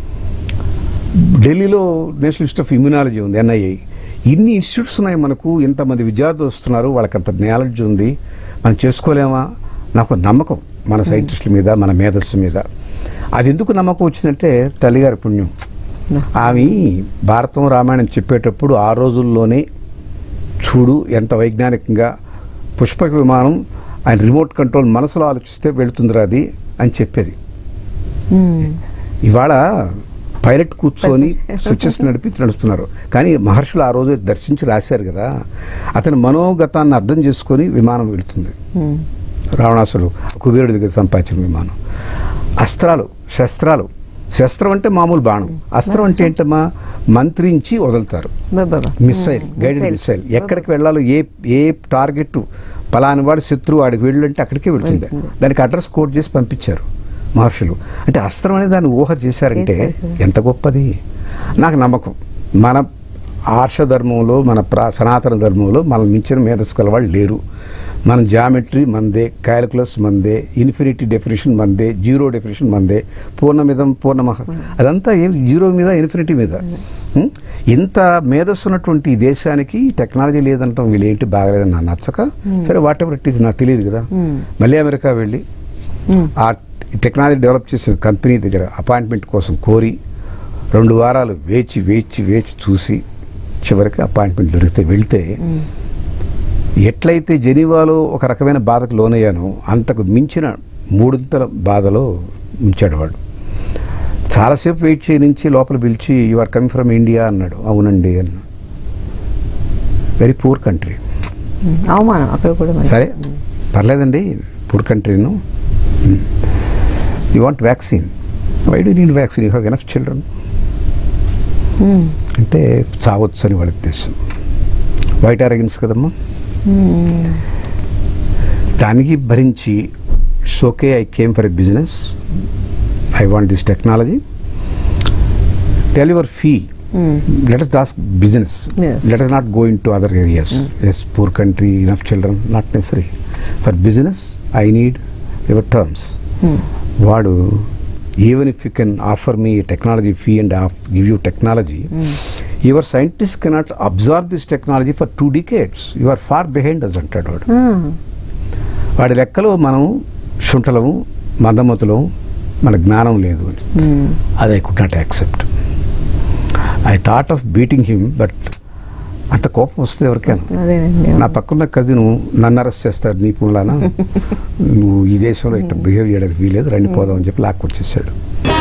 ఢిల్లీలో నేషనల్ ఇన్స్టిట్యూట్ ఆఫ్ ఇమ్యునాలజీ ఉంది ఎన్ఐఏ ఇన్ని ఇన్స్టిట్యూట్స్ ఉన్నాయి మనకు ఇంతమంది విద్యార్థులు వస్తున్నారు వాళ్ళకి అంత నాలెడ్జ్ ఉంది మనం చేసుకోలేమా నాకు నమ్మకం మన సైంటిస్టుల మీద మన మేధస్సు మీద అది ఎందుకు నమ్మకం వచ్చిందంటే తల్లిగారి పుణ్యం ఆమె భారతం రామాయణం చెప్పేటప్పుడు ఆ రోజుల్లోనే చూడు ఎంత వైజ్ఞానికంగా పుష్పక విమానం ఆయన రిమోట్ కంట్రోల్ మనసులో ఆలోచిస్తే వెళుతుందిరా అది అని చెప్పేది మ్మ్. ఇవాళ పైలట్ కూర్చొని స్విచ్చెస్ నడిపి నడుస్తున్నారు కానీ మహర్షులు ఆ రోజు దర్శించి రాశారు కదా అతని మనోగతాన్ని అర్థం చేసుకొని విమానం వెళుతుంది మ్మ్. రావణాసుడు కుబేరుడి దగ్గర సంపాదించిన విమానం అస్త్రాలు శస్త్రాలు శస్త్రం అంటే మామూలు బాణం అస్త్రం అంటే ఏంటమ్మా మంత్రించి వదులుతారు బాబా మిసైల్ గైడెడ్ మిసైల్. మిసైల్ ఎక్కడికి వెళ్ళాలో ఏ ఏ టార్గెట్ పలాని వాడు శత్రువు వాడికి వెళ్ళంటే అక్కడికే వెళ్తుంది వెళ్తుంది. దానికి అడ్రస్ కోడ్ చేసి పంపించారు మహర్షులు అంటే అస్త్రం అనేది దాన్ని ఊహ చేశారంటే చేశారు. ఎంత గొప్పది నాకు నమ్మకం మన ఆర్ష ధర్మంలో మన ప్రా సనాతన ధర్మంలో మనం మించిన మేధస్సు కల వాళ్ళు లేరు మన జామెట్రీ మందే క్యాలిక్యులస్ మందే ఇన్ఫినిటీ డెఫినేషన్ మందే జీరో డెఫినేషన్ మందే పూర్ణమిదం పూర్ణమహ అదంతా ఏం జీరో మీద ఇన్ఫినిటీ మీద ఉం? ఇంత మేధస్సు ఉన్నటువంటి ఈ దేశానికి టెక్నాలజీ లేదంటాం వీళ్ళు ఏంటి బాగలేదని నాకు నచ్చక సరే వాట్ ఎవర్ ఇట్ ఈస్ నాకు తెలియదు కదా Hmm. మళ్ళీ అమెరికా వెళ్ళి Hmm. ఆ టెక్నాలజీ డెవలప్ చేసిన కంపెనీ దగ్గర అపాయింట్మెంట్ కోసం కోరి రెండు వారాలు వేచి వేచి వేచి చూసి చివరికి అపాయింట్మెంట్ దొరికితే వెళ్తే ఎట్లయితే జెనీవాలో ఒక రకమైన బాధకు లోనయ్యానో అంతకు మించిన మూడింతల బాధలో ఉంచాడు వాడు చాలాసేపు వెయిట్ చేయి నుంచి లోపల పిలిచి you are coming from India అన్నాడు అవునండి అన్నాడు వెరీ పూర్ కంట్రీ మ్మ్. అవమానం అక్కడ కూడా మరి. సరే పర్లేదండి పూర్ కంట్రీను you want vaccine why do need vaccine you have enough children మ్మ్. అంటే చావచ్చు అని వాళ్ళ ఉద్దేశం వైట్ ఆరగన్స్ కదమ్మా మ్మ్. దానికి భరించి okay I came for a business I want this technology tell your fee hmm. let us ask business Yes. let us not go into other areas yes poor country enough children not necessary for business i need your terms hmm. వాడు even if you can offer me a technology fee and off- give you technology your scientists cannot absorb this technology for two decades you are far behind us అంటాడు వాడు ఆ. వాడి లెక్కలో మనం శుంఠలము మందమతులము మన జ్ఞానం లేదు అని మ్మ్. అది I could not accept I thought of beating him but అంత కోపం వస్తుంది ఎవరికైనా అదేనండి నా పక్కన కజిన్ నన్ను అరెస్ట్ చేస్తారు నీ మూలాన నువ్వు ఈ దేశంలో ఇట్లా బిహేవ్ చేయడానికి వీలేదు రండి పోదాం అని చెప్పి లాక్కొచ్చేసాడు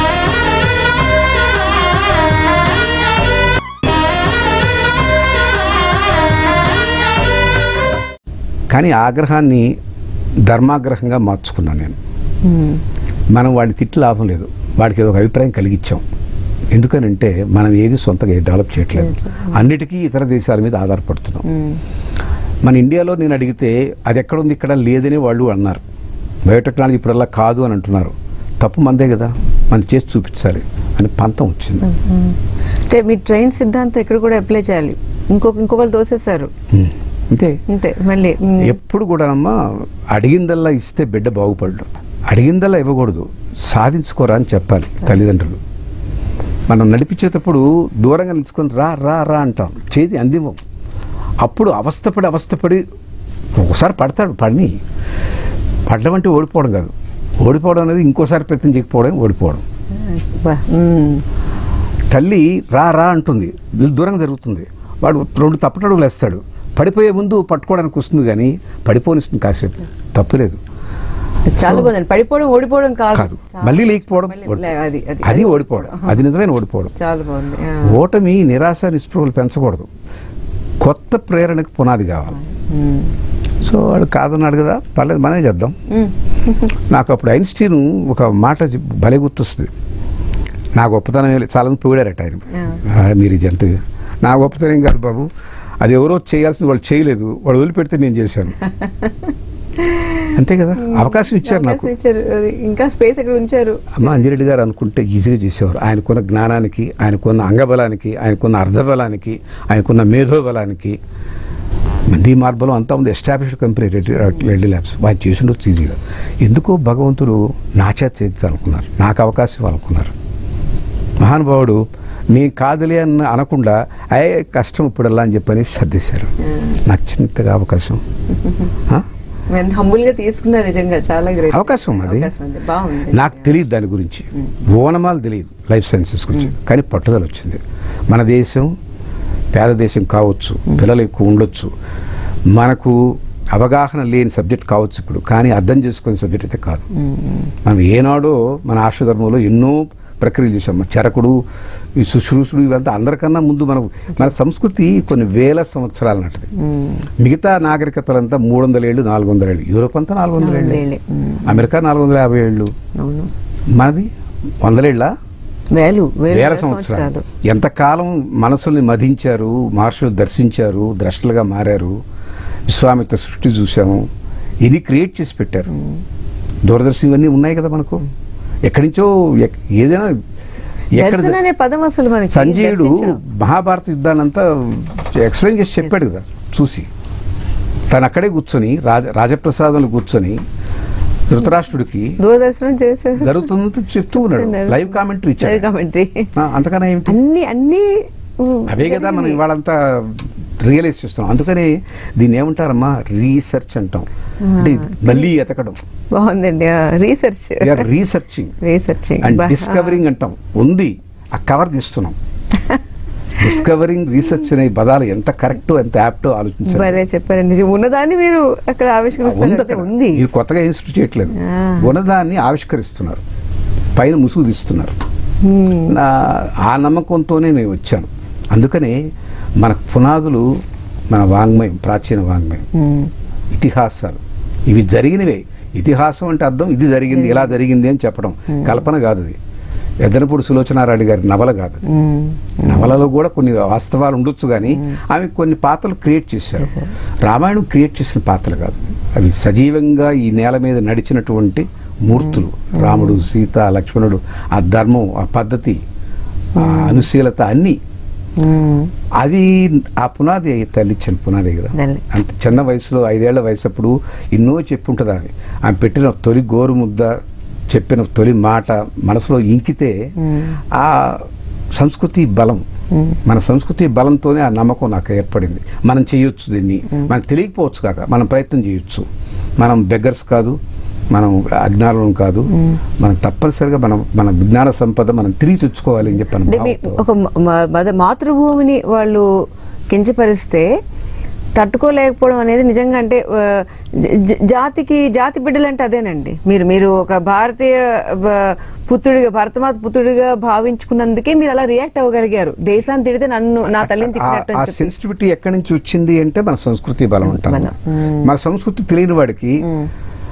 కానీ ఆగ్రహాన్ని ధర్మాగ్రహంగా మార్చుకున్నాను నేను మ్మ్. మనం వాడిని తిట్టి లాభం లేదు వాడికి ఏదో ఒక అభిప్రాయం కలిగించాం ఎందుకనంటే మనం ఏది సొంతగా ఏది డెవలప్ చేయట్లేదు అన్నిటికీ ఇతర దేశాల మీద ఆధారపడుతున్నాం మ్మ్. మన ఇండియాలో నేను అడిగితే అది ఎక్కడ ఉంది ఇక్కడ లేదని వాళ్ళు అన్నారు బయోటెక్నాలజీ ఇప్పుడల్లా కాదు అని అంటున్నారు తప్పు మందే కదా మనం చేసి చూపించాలి అని పంతం వచ్చింది అంటే మీ ట్రైన్ సిద్ధాంతం ఇక్కడ కూడా అప్లై చేయాలి ఇంకొక ఇంకొకరు తోసేశారు ఉమ్. అంతే అంతే మళ్ళీ ఉమ్. ఎప్పుడు కూడానమ్మా అడిగిందల్లా ఇస్తే బిడ్డ బాగుపడ్డు అడిగిందల్లా ఇవ్వకూడదు సాధించుకోరా అని చెప్పాలి తల్లిదండ్రులు మనం నడిపించేటప్పుడు దూరంగా నిలుచుకొని రా రా రా అంటాం చేతి అందివ్వం అప్పుడు అవస్థపడి అవస్థపడి ఒకసారి పడతాడు పడిని పడడం అంటే ఓడిపోవడం కాదు ఓడిపోవడం అనేది ఇంకోసారి ప్రయత్నం చేయకపోవడం ఓడిపోవడం బా, ఉమ్. తల్లి రా రా అంటుంది వీళ్ళు దూరంగా జరుగుతుంది వాడు రెండు తప్పటడుగులు వేస్తాడు పడిపోయే ముందు పట్టుకోవడానికి వస్తుంది కానీ పడిపోనిస్తుంది కాసేపు తప్పులేదు చాలా బాగుందండి పడిపోవడం ఓడిపోవడం కాదు కాదు చాలా- మళ్ళీ లేకపోవడం మళ్ళీ ఓడి- లే- అది అది అది ఓడిపోవడం అది నిజమైన ఓడిపోవడం చాలా బాగుంది ఆ. ఓటమి నిరాశ నిస్పృహలు పెంచకూడదు కొత్త ప్రేరణకు పునాది కావాలి ఉమ్. సో వాడు కాదన్నాడు కదా పర్లేదు మనమే చేద్దాం ఉమ్. నాకు అప్పుడు ఐన్స్టీన్ ఒక మాట చెప్- భలే గుర్తొస్తుంది నా గొప్పతనం ఏం లేదు. చాలా మంది పొగిడారట ఆయన ఆ, మీరు ఇది ఎంత నా గొప్పతనం ఏం కాదు బాబు అది ఎవరో చేయాల్సింది వాళ్ళు చేయలేదు వాళ్ళు వదిలిపెడితే నేను చేశాను అంతే కదా అవకాశం ఇచ్చారు నాకు అవకాశం ఇచ్చారు అది ఇంకా స్పేస్ ఎక్కడ ఉంచారు అమ్మ అంజిరెడ్డి గారు అనుకుంటే ఈజీగా చేసేవారు ఆయనకున్న జ్ఞానానికి ఆయనకున్న అంగబలానికి ఆయనకున్న అర్ధబలానికి ఆయనకున్న మేధోబలానికి మంది మార్బలం అంతా ఉంది established company Reddy Reddy labs వాళ్ళు చేసిండొచ్చు ఈజీగా ఎందుకో భగవంతుడు నా చేత చేయించాలనుకున్నారు నాకు అవకాశం ఇవ్వాలనుకున్నారు మహానుభావుడు నీ కాదులే అని అనకుండా అయ్యే కష్టం ఇప్పుడల్లా అని చెప్పని సర్దేశారు నాకు చిన్నగా అవకాశం ఆ? ఎంత హంబుల్ గా తీసుకున్నారు నిజంగా చాలా గ్రేట్ అవకాశం అది అవకాశం ఉంది బాగుంది నాకు తెలియదు దాని గురించి ఓనమాలు తెలియదు లైఫ్ సైన్సెస్ గురించి కానీ పట్టుదల వచ్చింది మన దేశం పేద దేశం కావచ్చు పిల్లలు ఎక్కువ ఉండొచ్చు మనకు అవగాహన లేని సబ్జెక్ట్ కావచ్చు ఇప్పుడు కానీ అర్థం చేసుకునే సబ్జెక్ట్ అయితే కాదు మనం ఏనాడో మన ఆశ్రధర్మంలో ఎన్నో ప్రక్రియలు చూసాం మన చరకుడు ఈ శుశ్రూషుడు ఇవంతా అందరికన్నా ముందు మనకు మన సంస్కృతి కొన్ని వేల సంవత్సరాల నాటిది మిగతా నాగరికతలంతా మూడు వందల ఏళ్ళు నాలుగు వందల ఏళ్ళు యూరోప్ అంతా నాలుగు వందల ఏళ్ళు వందలేళ్ళే. మ్మ్. అమెరికా నాలుగు వందల యాభై ఏళ్ళు అవును మనది వందలేళ్ళ వేలు వేలు వేల సంవత్సరాలు ఎంతకాలం మనసుల్ని మధించారు మహర్షులు దర్శించారు ద్రష్టలుగా మారారు విశ్వామిత్ర సృష్టి చూసాము ఇది క్రియేట్ చేసి పెట్టారు దూరదర్శన్ ఇవన్నీ ఉన్నాయి కదా మనకు ఎక్కడి నుంచో ఎక్- ఏదైనా ఎక్కడ దర్శన అనే పదం అసలు మనకి సంజయుడు దర్శించడం. మహాభారత యుద్ధాన్నంతా ఎక్స్ప్లెయిన్ చేసి చెప్పాడు కదా చూసి తను అక్కడే కూర్చొని రాజ రాజప్రసాదంలో కూర్చొని ధృతరాష్ట్రుడికి దూరదర్శనం చేశారు జరుగుతుందంతా చెప్తూ ఉన్నాడు లైవ్ కామెంటరీ లైవ్ ఇచ్చాడు కామెంటరీ ఆ, అంతకన్నా ఏమిటి అన్ని అన్ని ఉమ్, అవే కదా మనం జరిగింది. ఇవాళంతా రియలైజ్ చేస్తున్నాం అందుకని దీన్ని ఏమంటారమ్మా రీసెర్చ్ అంటాం అంటే మళ్ళీ ఎతకడం బాగుందండి research we're researching researching and discovering అంటాం ఉంది ఆ కవర్ తీస్తున్నాం డిస్కవరింగ్ రీసెర్చ్ అనే పదాలు ఎంత కరెక్టో ఎంత యాప్టో ఆలోచించాలి భలే చెప్పారండి నిజం. ఉన్నదాన్ని మీరు అక్కడ ఉంది ఆవిష్కరిస్తారు అక్కడ. ఉంది మీరు కొత్తగా ఇన్స్టిట్యూట్ చేయట్లేదు ఆ. ఉన్నదాన్ని ఆవిష్కరిస్తున్నారు పైన ముసుగు తీస్తున్నారు ఉమ్, నా ఆ నమ్మకంతోనే నేను వచ్చాను అందుకనే మన పునాదులు మన వాంగ్మయం ప్రాచీన వాంగ్మయం ఉమ్, ఇతిహాసాలు ఇవి జరిగినవే ఇతిహాసం అంటే అర్థం ఇది జరిగింది ఇలా జరిగింది అని చెప్పడం కల్పన కాదు అది ఎద్దనపూడి సులోచనారాణి గారి నవల కాదు అది ఉమ్, నవలలో కూడా కొన్ని వాస్తవాలు ఉండొచ్చు కానీ ఆమె కొన్ని పాత్రలు క్రియేట్ చేశారు రామాయణం క్రియేట్ చేసిన పాత్రలు కాదు అవి సజీవంగా ఈ నేల మీద నడిచినటువంటి మూర్తులు రాముడు సీత లక్ష్మణుడు ఆ ధర్మం ఆ పద్ధతి ఆ అనుశీలత అన్నీ ఉమ్, అది ఆ పునాది తల్లి ఇచ్చిన పునాది కదా తల్లి. అంత చిన్న వయసులో ఐదేళ్ల వయసు అప్పుడు ఎన్నో చెప్పుంటుంది ఆమె ఆమె పెట్టిన తొలి గోరు ముద్ద చెప్పిన తొలి మాట మనసులో ఇంకితే ఆ సంస్కృతి బలం మన సంస్కృతి బలంతోనే ఆ నమ్మకం నాకు ఏర్పడింది మనం చేయొచ్చు దీన్ని మనకు తెలియకపోవచ్చు కాక మనం ప్రయత్నం చేయొచ్చు మనం బెగ్గర్స్ కాదు మనం అజ్ఞానం కాదు మనం తప్పనిసరిగా మనం మన విజ్ఞాన సంపద మనం తిరిగి తెచ్చుకోవాలి అని చెప్పి మన అంటే మీ భావంతో. ఒక మ- మ- మద- మాతృభూమిని వాళ్ళు కించపరిస్తే తట్టుకోలేకపోవడం అనేది నిజంగా అంటే ఆ, జ- జ- జాతికి జాతి బిడ్డలు అంటే అదేనండి మీరు మీరు ఒక భారతీయ ఆ, పుత్రుడిగా భరతమాత పుత్రుడిగా భావించుకున్నందుకే మీరు అలా రియాక్ట్ అవ్వగలిగారు దేశాన్ని తిడితే నన్ను నా తల్లిని తిట్టినట్టు ఆ అని చెప్పి సెన్సిటివిటీ ఎక్కడి నుంచి వచ్చింది అంటే మన సంస్కృతి బలం అంటాం బలం. మన సంస్కృతి తెలియని వాడికి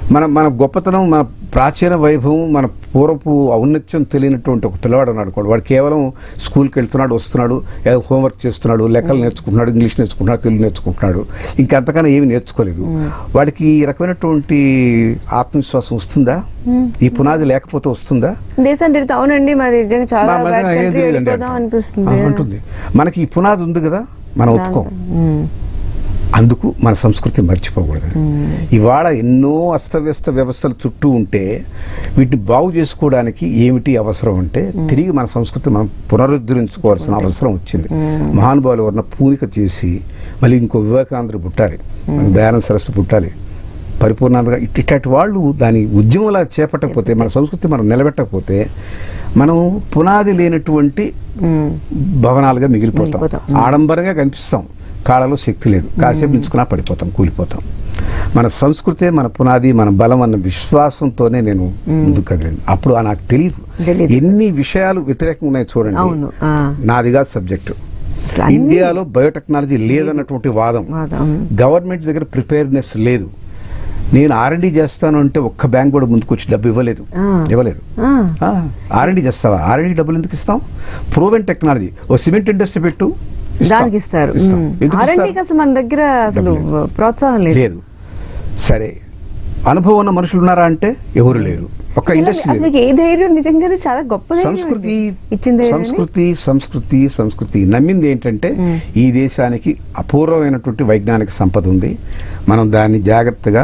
మన మన గొప్పతనం మన ప్రాచీన వైభవం మన పూర్వపు ఔన్నత్యం తెలియనటువంటి ఒక పిల్లవాడు ఉన్నాడు అనుకోండి వాడు కేవలం స్కూల్కి వెళ్తున్నాడు వస్తున్నాడు ఏదో హోంవర్క్ చేస్తున్నాడు లెక్కలు నేర్చుకుంటున్నాడు ఇంగ్లీష్ నేర్చుకుంటున్నాడు తెలుగు నేర్చుకుంటున్నాడు ఇంకంతకన్నా ఏమి నేర్చుకోలేదు వాడికి ఈ రకమైనటువంటి ఆత్మవిశ్వాసం వస్తుందా ఈ పునాది లేకపోతే వస్తుందా దేశాన్ని తిరిగితే అవునండి మాది నిజంగా చాలా మా- bad మన ఏం country, తెలియదండి వెళ్ళిపోదాం అంటాం. అనిపిస్తుంది ఆ, అంటుంది మనకి ఈ పునాది ఉంది కదా మనం ఒప్పుకోం ఉమ్. అందుకు మన సంస్కృతి మర్చిపోకూడదు ఇవాళ ఎన్నో అస్తవ్యస్త వ్యవస్థలు చుట్టూ ఉంటే వీటిని బాగు చేసుకోవడానికి ఏమిటి అవసరం అంటే తిరిగి మన సంస్కృతి మనం పునరుద్ధరించుకోవాల్సిన అవసరం వచ్చింది మహానుభావులు ఎవరన్నా పూనిక చేసి మళ్ళీ ఇంకో వివేకానందుడు పుట్టాలి దయానంద సరస్సు పుట్టాలి పరిపూర్ణంగా ఇట్- ఇట్లాంటి వాళ్ళు దాని ఉద్యమంలా చేపట్టకపోతే మన సంస్కృతి మనం నిలబెట్టకపోతే మనం పునాది లేనటువంటి ఉమ్. భవనాలుగా మిగిలిపోతాం మిగిలిపోతాం. ఆడంబరంగా కనిపిస్తాం కాళ్ళలో శక్తి లేదు కాసేపు నించుకున్నా పడిపోతాం కూలిపోతాం మన సంస్కృతే మన పునాది మన బలం అన్న విశ్వాసంతోనే నేను ముందుకు కదిలింది అప్పుడు ఆ నాకు తెలియదు తెలీదు. ఎన్ని విషయాలు వ్యతిరేకంగా ఉన్నాయి చూడండి అవును, ఆ. నాదిగా సబ్జెక్టు అసలు అన్ని- ఇండియాలో బయోటెక్నాలజీ లేదన్నటువంటి వాదం వాదం. గవర్నమెంట్ దగ్గర ప్రిపేర్నెస్ లేదు నేను ఆర్ఎండి చేస్తాను అంటే ఒక్క బ్యాంక్ కూడా ముందుకు వచ్చి డబ్బు ఇవ్వలేదు ఆ. ఇవ్వలేదు ఆ. ఆర్ఎండి చేస్తావా ఆర్ఎండి డబ్బులు ఎందుకు ఇస్తాం proven technology oh cement industry పెట్టు ఇస్తాం. దానికి ఇస్తారు ఇస్తాం. ఎందుకు ఆర్ఎండి ఇస్తారు? అసలు మన దగ్గర అసలు డబ్బు ప్రోత్సాహం లేదు లేదు సరే అనుభవం ఉన్న మనుషులు ఉన్నారా అంటే ఎవరు లేరు ఒక ఇండస్ట్రీ అసలు మీకు ఏ ధైర్యం నిజంగానే చాలా గొప్ప ధైర్యం సంస్కృతి అది. ఇచ్చిన ధైర్యం సంస్కృతి సంస్కృతి సంస్కృతి నమ్మింది ఏంటంటే ఈ దేశానికి అపూర్వమైనటువంటి వైజ్ఞానిక సంపద ఉంది మనం దాన్ని జాగ్రత్తగా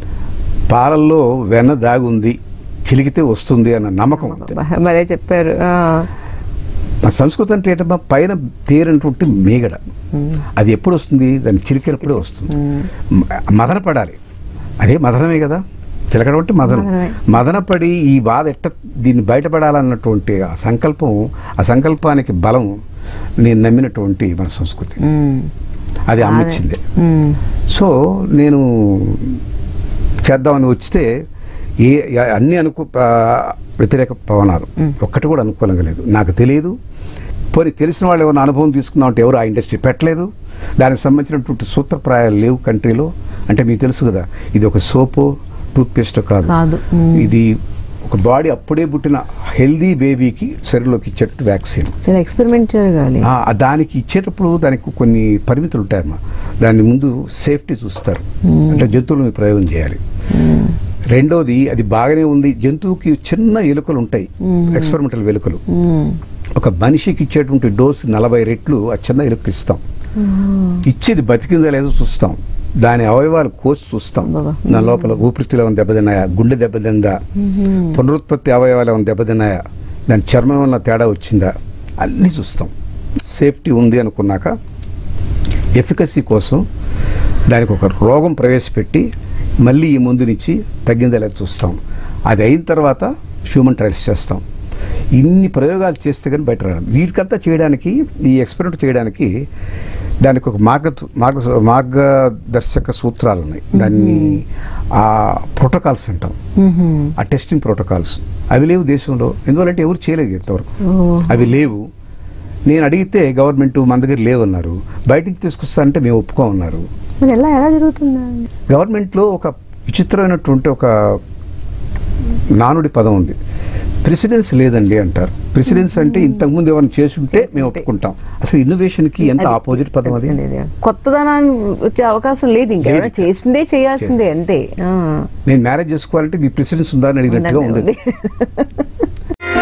పాలల్లో వెన్న దాగుంది చిలికితే వస్తుంది అన్న నమ్మకం అంతే మరే చెప్పారు ఆ. మన సంస్కృతి అంటే ఏంటమ్మా పైన తేరినటువంటి మేగడ అది ఎప్పుడు వస్తుంది దాన్ని చిలికినప్పుడే వస్తుంది మ- మదన పడాలి అదే మదనమే కదా చిలకడం అంటే మదనం మదనమే. మదనపడి ఈ బాధ ఎట్ట దీన్ని బయటపడాలన్నటువంటి ఆ సంకల్పం ఆ సంకల్పానికి బలం నేను నమ్మినటువంటి మన సంస్కృతి ఉమ్. అది అమ్మిచ్చింది ఉమ్. సో నేను చేద్దామని వచ్చితే ఏ యా- అన్ని అనుకూ ఆ, వ్యతిరేక పవనాలు ఒక్కటి కూడా అనుకూలంగా లేదు నాకు తెలియదు పోనీ తెలిసిన వాళ్ళు ఏమైనా అనుభవం తీసుకుందాం అంటే ఎవరు ఆ ఇండస్ట్రీ పెట్టలేదు దానికి సంబంధించినటువంటి సూత్రప్రాయాలు లేవు కంట్రీలో అంటే మీకు తెలుసు కదా ఇది ఒక సోపు టూత్పేస్ట్ కాదు కాదు. మ్మ్. ఇది ఒక బాడీ అప్పుడే పుట్టిన హెల్దీ బేబీకి శరీరంలోకి ఇచ్చేటట్టు వ్యాక్సిన్ చాలా ఎక్స్పెరిమెంట్ చేయగాలి ఆ, ఆ దానికి ఇచ్చేటప్పుడు దానికి కొన్ని పరిమితులు ఉంటాయమ్మా దాని ముందు సేఫ్టీ చూస్తారు అంటే జంతువుల మీద ప్రయోగం చేయాలి రెండోది అది బాగానే ఉంది జంతువుకి చిన్న ఎలుకలు ఉంటాయి ఎక్స్పెరిమెంటల్ ఎలుకలు ఉమ్. ఒక మనిషికి ఇచ్చేటువంటి డోసు నలభై రెట్లు ఆ చిన్న ఎలుకకి ఇస్తాం ఇచ్చేది బతికిందా లేదో చూస్తాం దాని అవయవాలు కోసి చూస్తాం బాబా. దాని లోపల ఊపిరితిత్తులు ఏమైనా దెబ్బతిన్నాయా గుండె దెబ్బతిందా పునరుత్పత్తి అవయవాలు ఏమైనా దెబ్బతిన్నాయా దాని చర్మం వల్ల తేడా వచ్చిందా అన్నీ చూస్తాం సేఫ్టీ ఉంది అనుకున్నాక ఎఫికసీ కోసం దానికి ఒక రోగం ప్రవేశపెట్టి మళ్ళీ ఈ మందునిచ్చి తగ్గిందా లేదా చూస్తాం అది అయిన తర్వాత హ్యూమన్ ట్రయల్స్ చేస్తాం ఇన్ని ప్రయోగాలు చేస్తే కానీ బయట రాదు వీటికంతా చేయడానికి ఈ ఎక్స్పెరిమెంట్ చేయడానికి దానికి ఒక మార్గ మార్గ మార్గదర్శక సూత్రాలు ఉన్నాయి దాన్ని ఆ ప్రోటోకాల్స్ అంటాం ఉహుం. ఆ టెస్టింగ్ ప్రోటోకాల్స్ అవి లేవు దేశంలో ఎందువల్లంటే ఎవరు చేయలేదు ఇంతవరకు ఓ. అవి లేవు నేను అడిగితే గవర్నమెంట్ మన దగ్గర లేవన్నారు బయటికి తీసుకొస్తా అంటే మేము ఒప్పుకోమన్నారు మరి ఎలా ఎలా జరుగుతుందా గవర్నమెంట్లో ఒక విచిత్రమైనటువంటి ఒక నానుడి పదం ఉంది ప్రెసిడెన్స్ లేదండి అంటారు ప్రెసిడెన్స్ అంటే ఇంతకుముందు ఏమైనా చేసుంటే మేము ఒప్పుకుంటాం అసలు ఇన్నోవేషన్కి ఎంత అది- ఆపోజిట్ పదం అది అదే, అదే. కొత్తదనాన్ని వచ్చే అవకాశం లేదు ఇంకా లేదు. ఎవరైనా చేసిందే చేయాల్సిందే అంతే ఆ. నేను మ్యారేజ్ చేసుకోవాలంటే మీ ప్రెసిడెన్స్ ఉందా అని అడిగినట్టుగా ఉందండి, ఉంది ఉంది.